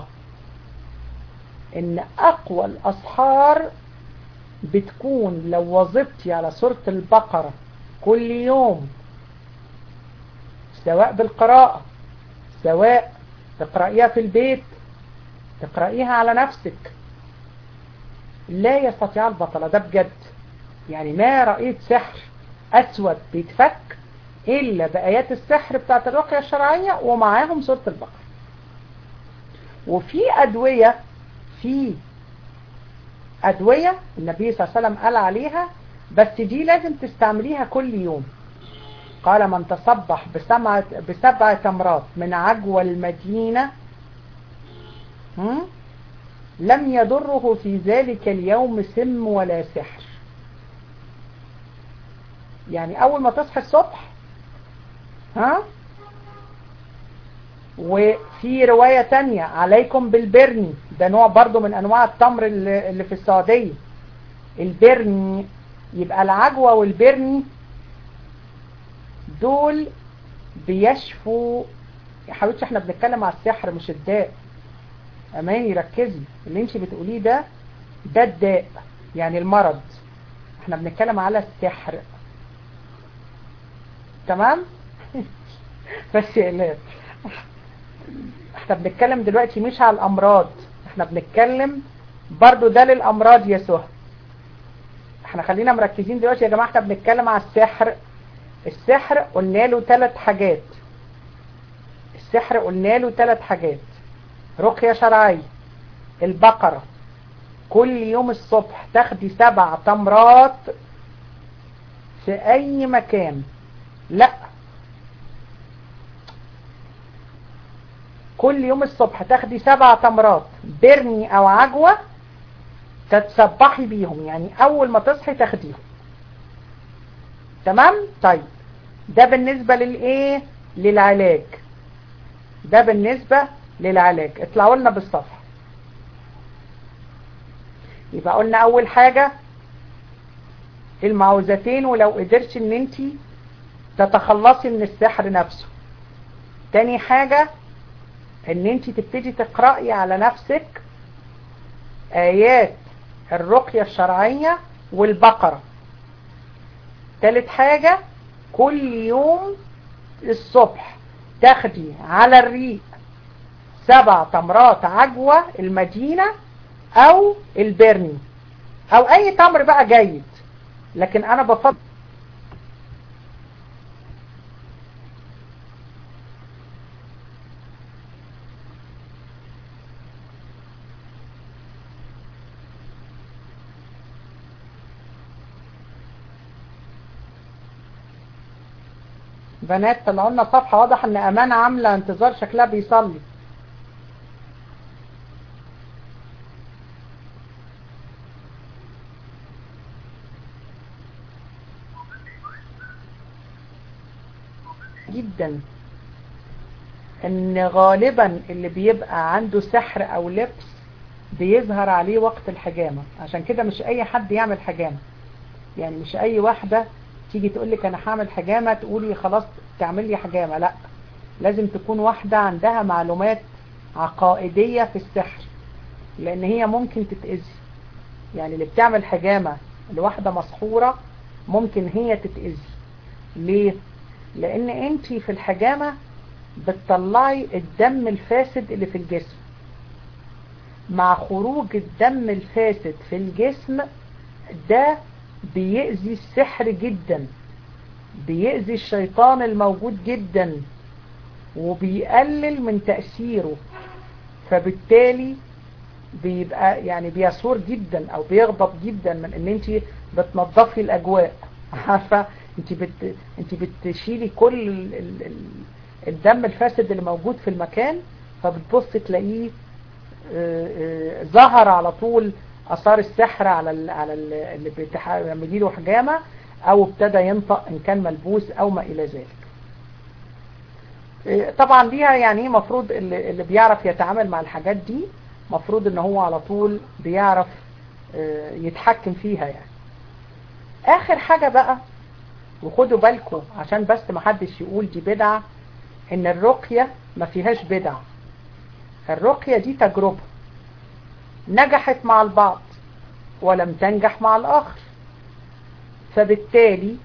ان اقوى الاسحار بتكون لو وظبتي على سورة البقرة كل يوم سواء بالقراءة سواء تقرأيها في البيت تقرأيها على نفسك لا يستطيع البطلة ده بجد يعني ما رأيت سحر أسود بيتفك إلا بآيات السحر بتاعت الرقية الشرعية ومعاهم سورة البقرة وفي أدوية في أدوية النبي صلى الله عليه وسلم قال عليها بس دي لازم تستعمليها كل يوم قال من تصبح بسبع, بسبع تمرات من عجوى المدينة لم يضره في ذلك اليوم سم ولا سحر يعني أول ما تصحي الصبح ها وفي رواية تانية عليكم بالبرني ده نوع برضو من أنواع التمر اللي في السعودية البرني يبقى العجوة والبرني دول بيشفوا يا حبيبتي احنا بنتكلم على السحر مش الداء اماني ركزي اللي انت بتقوليه ده ده الداء يعني المرض احنا بنتكلم على السحر تمام بس لا احنا بنتكلم دلوقتي مش على الامراض احنا بنتكلم برضو ده للامراض يا سهى احنا خلينا مركزين دلوقتي يا جماعة احنا بنتكلم على السحر السحر قلنا له ثلاث حاجات السحر قلنا له ثلاث حاجات رقية شرعية البقرة كل يوم الصبح تاخدي سبع تمرات في اي مكان لا كل يوم الصبح تاخدي سبع تمرات برني او عجوة تتصبحي بيهم يعني اول ما تصحي تاخديهم تمام طيب ده بالنسبة للايه للعلاج ده بالنسبة للعلاج اطلعوا لنا بالصفحة يبقى قلنا اول حاجة المعوذتين ولو قدرتي ان انت تتخلصي من السحر نفسه تاني حاجة ان انت تبتدي تقرأي على نفسك ايات الرقية الشرعية والبقرة تالت حاجة كل يوم الصبح تاخدي على الريق سبع تمرات عجوة المدينة او البرني او اي تمر بقى جيد لكن انا بفضل بنات طلعوا لنا صفحة واضح ان امانة عاملة انتظار شكلها بيصلي جدا ان غالبا اللي بيبقى عنده سحر او لبس بيظهر عليه وقت الحجامة عشان كده مش اي حد يعمل حجامة يعني مش اي واحدة تيجي تقول لك انا هعمل حجامة تقولي خلاص تعمل لي حجامة لا لازم تكون واحدة عندها معلومات عقائدية في السحر لان هي ممكن تتأذي يعني اللي بتعمل حجامة لواحدة مسحورة ممكن هي تتأذي ليه لان انت في الحجامة بتطلعي الدم الفاسد اللي في الجسم مع خروج الدم الفاسد في الجسم ده بيأذي السحر جدا بيأذي الشيطان الموجود جدا وبيقلل من تأثيره فبالتالي بيبقى يعني بيثور جدا او بيغضب جدا من ان انت بتنظفي الاجواء عارفه انت بت انت بتشيلي كل ال... ال... ال... الدم الفاسد اللي موجود في المكان فبتبص تلاقيه ظهر على طول اثار السحر على ال على ال اللي بيعملي له حجامه او ابتدى ينطق ان كان ملبوس او ما الى ذلك طبعا دي يعني مفروض اللي, اللي بيعرف يتعامل مع الحاجات دي مفروض ان هو على طول بيعرف يتحكم فيها يعني اخر حاجة بقى وخدوا بالكم عشان بس ما حدش يقول دي بدعة ان الرقية ما فيهاش بدعة الرقية دي تجربة نجحت مع البعض ولم تنجح مع الآخر فبالتالي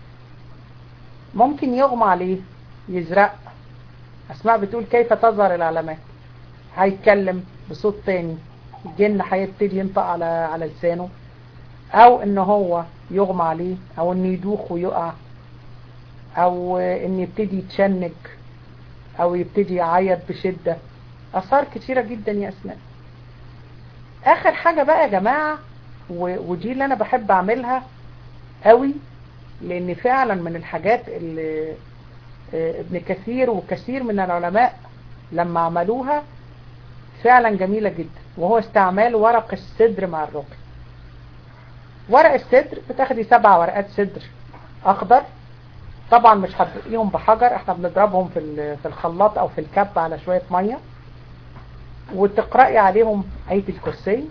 ممكن يغمى عليه يزرق أسماء بتقول كيف تظهر العلامات هيتكلم بصوت تاني الجن هيبتدي ينطق على على لسانه او ان هو يغمى عليه او ان يدوخ ويقع او ان يبتدي يتشنج او يبتدي يعيط بشدة اثار كتيرة جدا يا اسماء اخر حاجة بقى يا جماعة ودي اللي انا بحب اعملها قوي لان فعلا من الحاجات اللي ابن كثير وكثير من العلماء لما عملوها فعلا جميلة جدا وهو استعمال ورق السدر مع الرقي ورق السدر بتاخدي سبع ورقات سدر اخضر طبعا مش هتدقيهم بحجر احنا بنضربهم في في الخلاط او في الكب على شوية مية وتقرأي عليهم آية الكرسي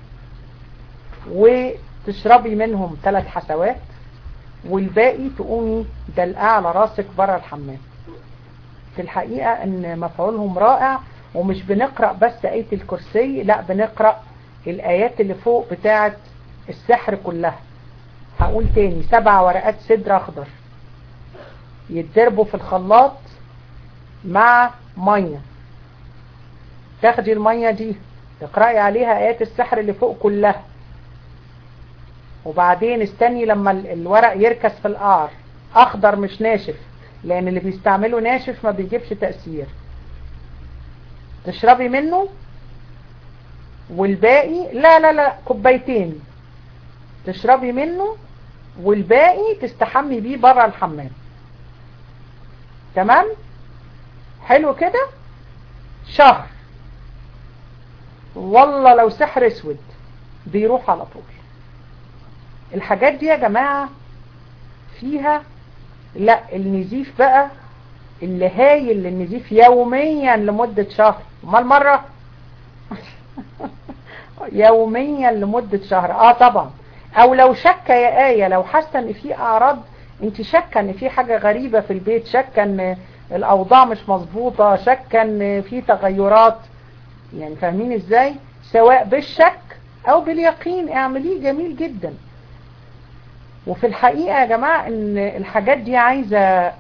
وتشربي منهم ثلاث حسوات والباقي تقومي دلقاه على راسك بره الحمام في الحقيقة ان مفعولهم رائع ومش بنقرأ بس آية الكرسي لا بنقرأ الآيات اللي فوق بتاعة السحر كلها هقول تاني سبع ورقات سدر أخضر يتضربوا في الخلاط مع مية تاخدي المية دي تقرأي عليها آيات السحر اللي فوق كلها وبعدين استني لما الورق يركز في القعر أخضر مش ناشف لأن اللي بيستعمله ناشف ما بيجيبش تأثير تشربي منه والباقي لا لا لا كوبايتين تشربي منه والباقي تستحمي بيه بره الحمام تمام حلو كده شهر والله لو سحر اسود بيروح على طول الحاجات دي يا جماعة فيها لا النزيف بقى اللي هايل للنزيف يوميا لمدة شهر امال مرة يوميا لمدة شهر اه طبعا او لو شك يا آية لو حاسة ان في اعراض انت شاكه ان في حاجة غريبة في البيت شاكه ان الاوضاع مش مظبوطة شاكه ان في تغيرات يعني فاهمين ازاي سواء بالشك او باليقين اعمليه جميل جدا وفي الحقيقة يا جماعة ان الحاجات دي عايزة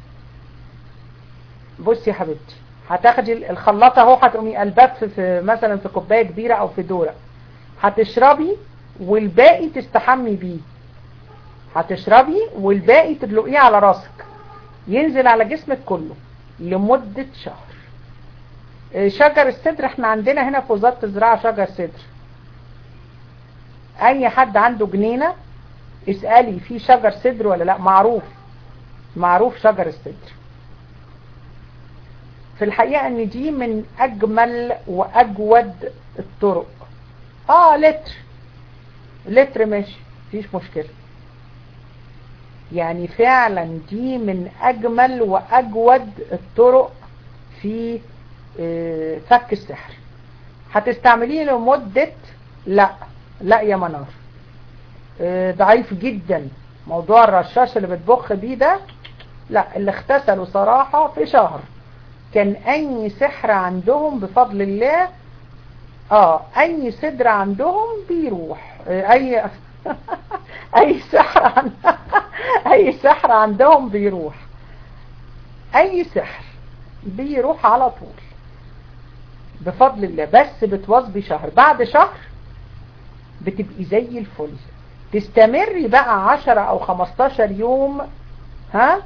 بصي يا حبيبتي هتاخدي الخلاطة اهو هتقومي قلبات في مثلا في كوباية كبيرة او في دورة هتشربي والباقي تستحمي بيه هتشربي والباقي تدلقيه على راسك ينزل على جسمك كله لمدة شهر شجر السدر احنا عندنا هنا في وزارة الزراعة شجر سدر اي حد عنده جنينة اسألي في شجر سدر ولا لا معروف معروف شجر السدر في الحقيقة ان دي من اجمل واجود الطرق اه لتر لتر ماشي مفيش مشكلة يعني فعلا دي من اجمل واجود الطرق في اه فك السحر هتستعمليه لمدة لا لا يا منار اه ضعيف جدا موضوع الرشاش اللي بتبخ بيه ده لا اللي اغتسلوا صراحة في شهر كان اي سحر عندهم بفضل الله اه اي صدر عندهم بيروح اي اي سحر عن... اي سحر عندهم بيروح اي سحر بيروح على طول بفضل الله بس بتواظبي شهر بعد شهر بتبقي زي الفل تستمري بقى 10 او 15 يوم ها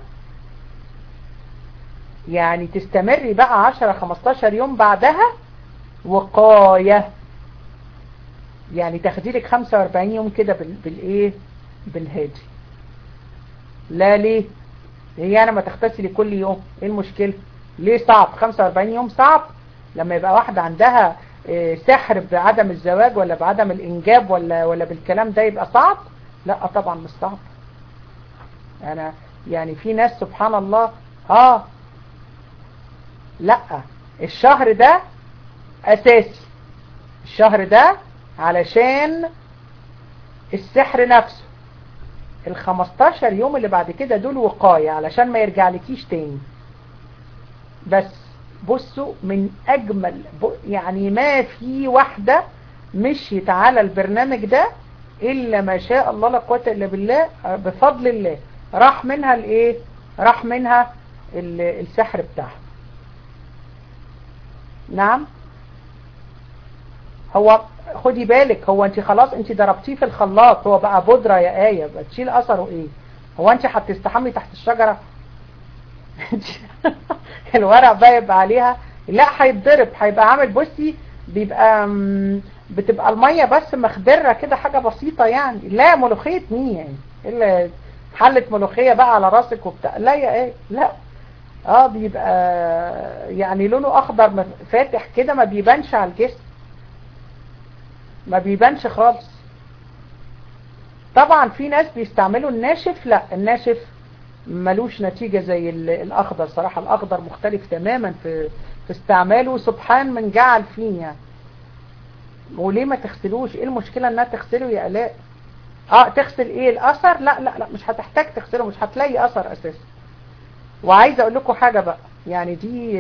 يعني تستمري بقى 10 15 يوم بعدها وقاية يعني تاخدي لك 45 يوم كده بالايه بالهادي لا ليه هي انا ما تغتسلي كل يوم ايه المشكلة ليه صعب 45 يوم صعب لما يبقى واحدة عندها سحر بعدم الزواج ولا بعدم الانجاب ولا ولا بالكلام ده يبقى صعب لا طبعا مش صعب انا يعني في ناس سبحان الله اه لا الشهر ده اساسي الشهر ده علشان السحر نفسه ال 15 يوم اللي بعد كده دول وقاية علشان ما يرجعلكيش تاني بس بصوا من اجمل يعني ما في واحدة مشيت على البرنامج ده الا ما شاء الله لا قوه الا بالله بفضل الله راح منها الايه راح منها السحر بتاعها نعم هو خدي بالك هو انت خلاص انت ضربتيه في الخلاط هو بقى بودرة يا آية بتشيل اثره ايه هو انت هتستحمي تحت الشجرة الورق بقى يبقى عليها لا هيتضرب هيبقى عامل بصي بيبقى بتبقى المية بس مخدرة كده حاجة بسيطة يعني لا ملوخية مين يعني الا حلة ملوخية بقى على راسك وبتاع لا يا ايه لا اه بيبقى يعني لونه اخضر فاتح كده ما بيبانش على الجسم ما بيبانش خالص طبعا في ناس بيستعملوا الناشف لا الناشف ملوش نتيجة زي الاخضر صراحة الاخضر مختلف تماما في, في استعماله سبحان من جعل فيه يعني وليه ما تغسلوش ايه المشكلة انها تغسله يا الاء اه تغسل ايه الاثر لا لا لا مش هتحتاج تغسله مش هتلاقي اثر اساسا وعايزه اقول لكم حاجة بقى يعني دي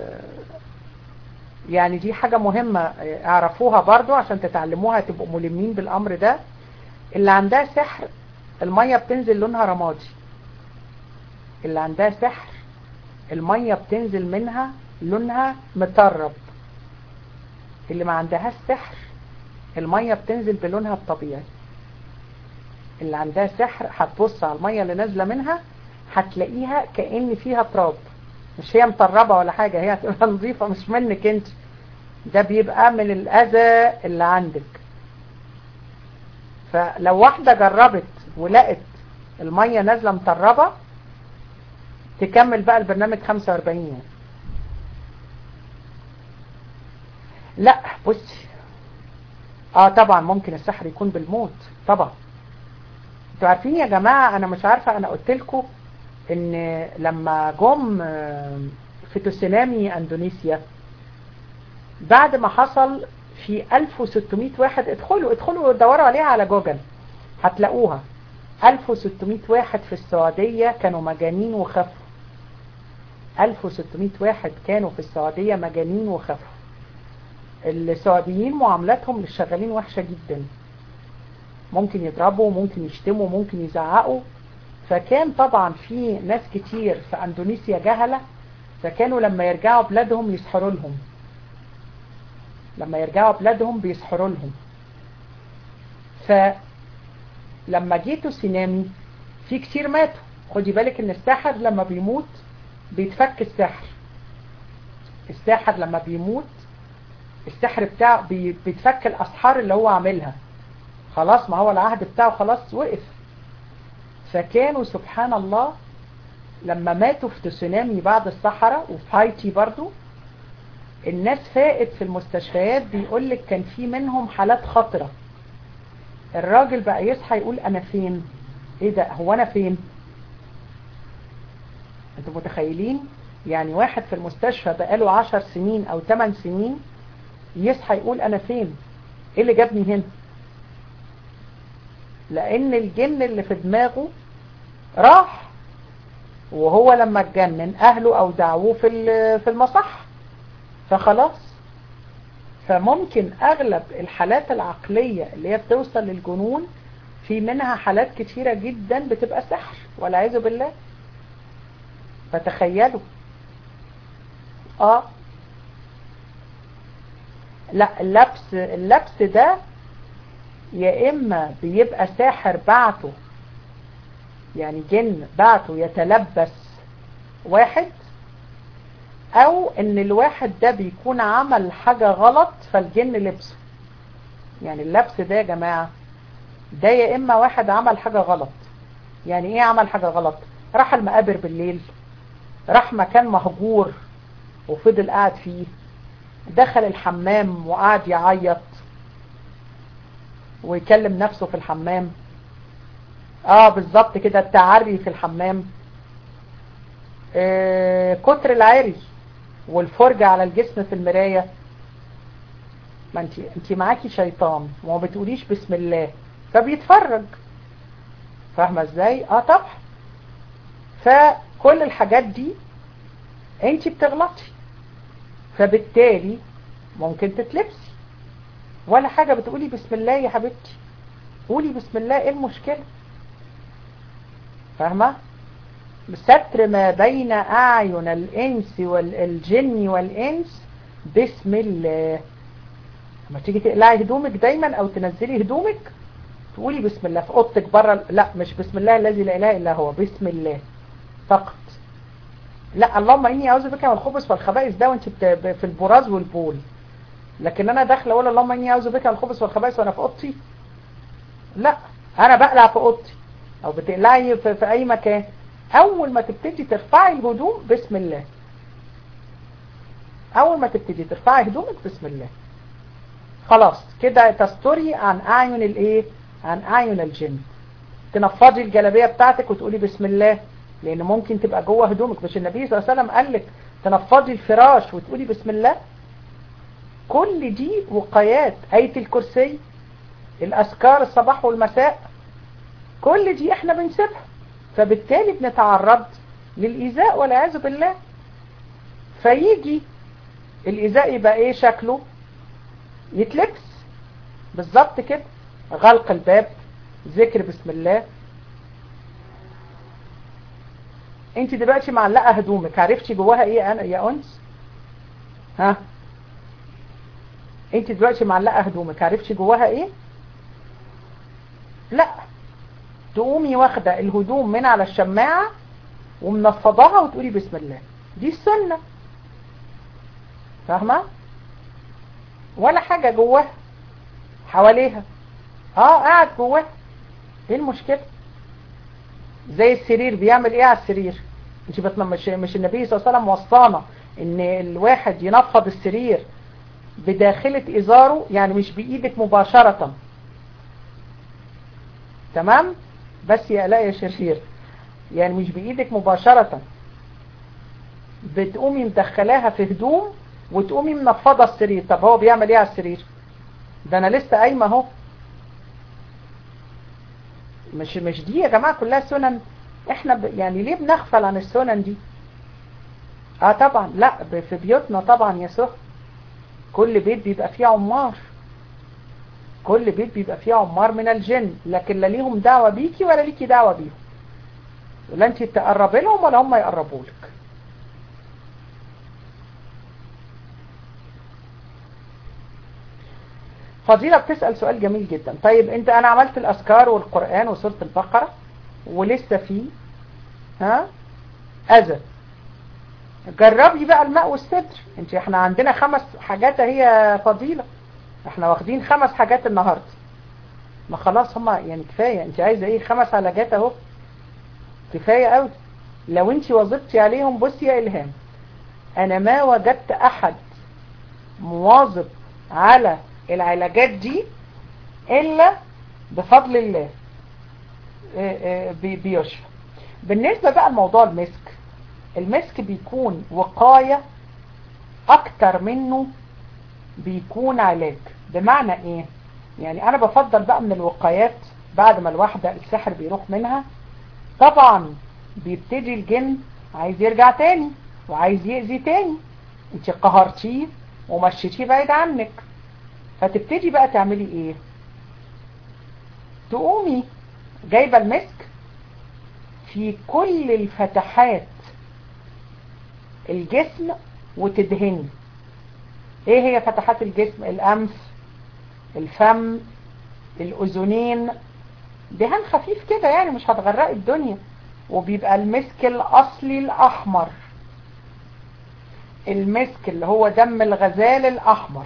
يعني دي حاجة مهمة اعرفوها برضو عشان تتعلموها تبقوا ملمين بالامر ده اللي عندها سحر المية بتنزل لونها رمادي اللي عندها سحر المية بتنزل منها لونها مطرب اللي ما عندهاش سحر المية بتنزل بلونها الطبيعي اللي عندها سحر هتبص على المية اللي نازلة منها هتلاقيها كأن فيها تراب مش هي مطربة ولا حاجة هي هتبقى نظيفة مش منك انت ده بيبقى من الأذى اللي عندك فلو واحدة جربت ولقت المية نازلة مطربة تكمل بقى البرنامج 45 يوم لا بصي اه طبعا ممكن السحر يكون بالموت طبعا انتوا عارفين يا جماعة انا مش عارفة انا قلت لكم ان لما جم في تسونامي اندونيسيا بعد ما حصل في 1600 واحد ادخلوا ادخلوا دوروا عليها على جوجل هتلاقوها 1600 واحد في السعودية كانوا مجانين وخفوا 1600 واحد كانوا في السعودية مجانين وخفوا السعوديين معاملاتهم للشغالين وحشة جدا ممكن يضربوا ممكن يشتموا ممكن يزعقوا فكان طبعا في ناس كتير في اندونيسيا جهلة فكانوا لما يرجعوا بلادهم يسحروا لهم لما يرجعوا بلادهم بيسحروا لهم فلما جيتوا سينامي في كتير ماتوا خدي بالك ان الساحر لما بيموت بيتفك السحر الساحر لما بيموت السحر بتاعه بيتفك الاسحار اللي هو عاملها خلاص ما هو العهد بتاعه خلاص وقف فكانوا سبحان الله لما ماتوا في تسونامي بعد الصحراء وفي هايتي برضو الناس فائت في المستشفيات بيقول لك كان في منهم حالات خطرة الراجل بقى يصحى يقول انا فين ايه ده هو انا فين انتوا متخيلين يعني واحد في المستشفى بقاله عشر سنين او ثمان سنين يصحى يقول انا فين ايه اللي جابني هنا لان الجن اللي في دماغه راح وهو لما اتجنن اهله اودعوه في في المصح فخلاص فممكن اغلب الحالات العقلية اللي هي بتوصل للجنون في منها حالات كتيرة جدا بتبقى سحر والعياذ بالله فتخيلوا اه لا اللبس اللبس ده يا اما بيبقى ساحر بعته يعني جن بعته يتلبس واحد او ان الواحد ده بيكون عمل حاجة غلط فالجن لبسه يعني اللبس ده يا جماعة ده يا اما واحد عمل حاجة غلط يعني ايه عمل حاجة غلط راح المقابر بالليل راح مكان مهجور وفضل قاعد فيه دخل الحمام وقعد يعيط ويكلم نفسه في الحمام اه بالظبط كده التعري في الحمام آه كتر العري والفرجة على الجسم في المراية ما انت انت معاكي شيطان وما بتقوليش بسم الله فبيتفرج فاهمه ازاي اه طبعا فكل الحاجات دي انت بتغلطي فبالتالي ممكن تتلبسي ولا حاجة بتقولي بسم الله يا حبيبتي قولي بسم الله ايه المشكلة فاهمة ستر ما بين اعين الانس والجن والانس بسم الله لما تيجي تقلعي هدومك دايما او تنزلي هدومك تقولي بسم الله في اوضتك بره لا مش بسم الله الذي لا اله الا هو بسم الله فقط لا اللهم اني اعوذ بك من الخبث والخبائث ده وانت في البراز والبول لكن انا داخله اقول اللهم اني اعوذ بك من الخبث والخبائث وانا في اوضتي لا انا بقلع في اوضتي او بتقلعي في, في اي مكان اول ما تبتدي ترفعي الهدوم بسم الله اول ما تبتدي ترفعي هدومك بسم الله خلاص كده تستري عن اعين الايه عن اعين الجن تنفضي الجلابيه بتاعتك وتقولي بسم الله لان ممكن تبقى جوه هدومك مش النبي صلى الله عليه وسلم قال لك تنفضي الفراش وتقولي بسم الله كل دي وقايات آية الكرسي الأذكار الصباح والمساء كل دي احنا بنسيبها فبالتالي بنتعرض للإيذاء والعياذ بالله فيجي الإيذاء يبقى ايه شكله يتلبس بالظبط كده غلق الباب ذكر بسم الله انت دلوقتي معلقه هدومك عرفتي جواها ايه انا يا انس ها انت دلوقتي معلقه هدومك عرفتي جواها ايه لا تقومي واخده الهدوم من على الشماعه ومنفضاها وتقولي بسم الله دي السنه فاهمه ولا حاجه جواها حواليها اه قاعد جواها ايه المشكله زي السرير بيعمل ايه على السرير انت مش مش النبي صلى الله عليه وسلم وصانا ان الواحد ينفض السرير بداخلة ازاره يعني مش بايدك مباشرة تمام بس يا لا يا شرير يعني مش بايدك مباشرة بتقومي مدخلاها في هدوم وتقومي منفضة السرير طب هو بيعمل ايه على السرير ده انا لسه قايمه اهو مش مش دي يا جماعة كلها سنن احنا ب... يعني ليه بنغفل عن السنن دي اه طبعا لا في بيوتنا طبعا يا سهى كل بيت بيبقى فيه عمار كل بيت بيبقى فيه عمار من الجن لكن لا ليهم دعوة بيكي ولا ليكي دعوة بيهم لا انت تقربي لهم ولا هم يقربوا لك فضيلة بتسأل سؤال جميل جدا طيب انت انا عملت الاذكار والقرآن وسورة البقرة ولسه في ها اذى جربي بقى الماء والستر انت احنا عندنا خمس حاجات هي فضيلة احنا واخدين خمس حاجات النهاردة ما خلاص هما يعني كفاية انت عايزة ايه خمس علاجات اهو كفاية قوي لو انت واظبتي عليهم بصي يا إلهام أنا ما وجدت أحد مواظب على العلاجات دي إلا بفضل الله بيشفى بالنسبة بقى لموضوع المسك المسك بيكون وقاية أكتر منه بيكون علاج بمعنى إيه يعني أنا بفضل بقى من الوقايات بعد ما الواحدة السحر بيروح منها طبعا بيبتدي الجن عايز يرجع تاني وعايز يأذي تاني انت قهرتيه ومشيتيه بعيد عنك فتبتدي بقى تعملي ايه تقومي جايبة المسك في كل الفتحات الجسم وتدهني ايه هي فتحات الجسم الانف الفم الاذنين دهان خفيف كده يعني مش هتغرقي الدنيا وبيبقى المسك الاصلي الاحمر المسك اللي هو دم الغزال الاحمر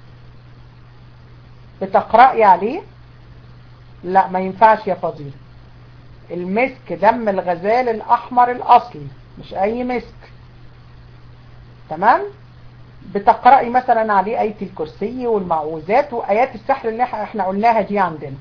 بتقرأي عليه لا ما ينفعش يا فضيل المسك دم الغزال الاحمر الاصلي مش اي مسك تمام بتقرأي مثلا عليه آية الكرسي والمعوذات وآيات السحر اللي احنا قلناها دي عندنا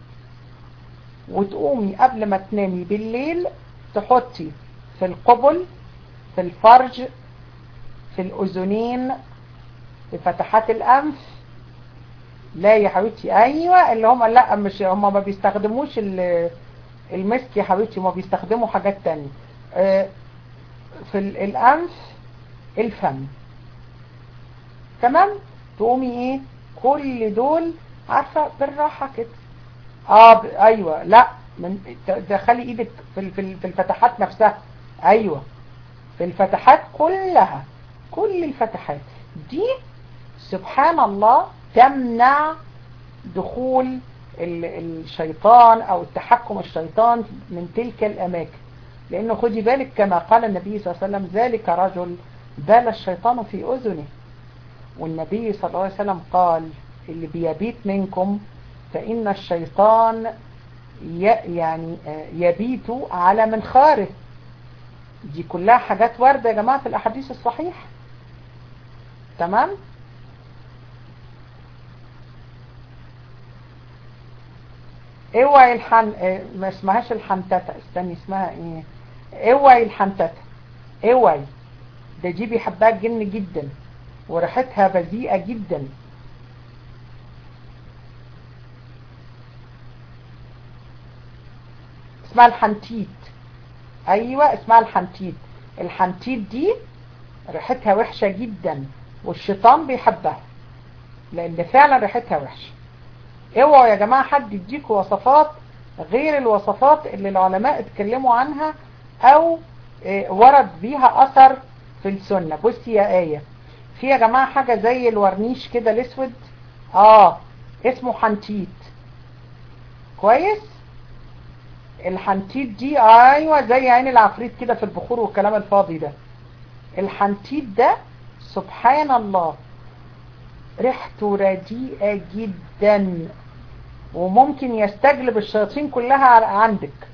وتقومي قبل ما تنامي بالليل تحطي في القبل في الفرج في الأذنين في فتحات الأنف لا يا حبيبتي أيوة اللي هم لا مش هم ما بيستخدموش المسك يا حبيبتي هم بيستخدموا حاجات تانية في الأنف الفم تمام تقومي ايه كل دول عارفة بالراحة كده اه ب... ايوه لا من دخلي ايدك في في الفتحات نفسها ايوه في الفتحات كلها كل الفتحات دي سبحان الله تمنع دخول الشيطان او التحكم الشيطان من تلك الاماكن لانه خدي بالك كما قال النبي صلى الله عليه وسلم ذلك رجل بال الشيطان في اذنه والنبي صلى الله عليه وسلم قال اللي بيبيت منكم فإن الشيطان يعني يبيت على منخاره دي كلها حاجات واردة يا جماعة في الأحاديث الصحيحة تمام اوعي الحن ما اسمهاش الحنتتة استني اسمها ايه اوعي الحنتتة اوعي ده دي بيحبها الجن جدا وريحتها بذيئة جدا اسمها الحنتيت ايوه اسمها الحنتيت الحنتيت دي ريحتها وحشة جدا والشيطان بيحبها لان فعلا ريحتها وحشة اوعوا يا جماعة حد يديكوا وصفات غير الوصفات اللي العلماء اتكلموا عنها او ورد بيها اثر في السنة بصي يا آية في يا جماعة حاجة زي الورنيش كده الاسود اه اسمه حنتيت كويس الحنتيت دي ايوه زي عين العفريت كده في البخور والكلام الفاضي ده الحنتيت ده سبحان الله ريحته رديئة جدا وممكن يستجلب الشياطين كلها عندك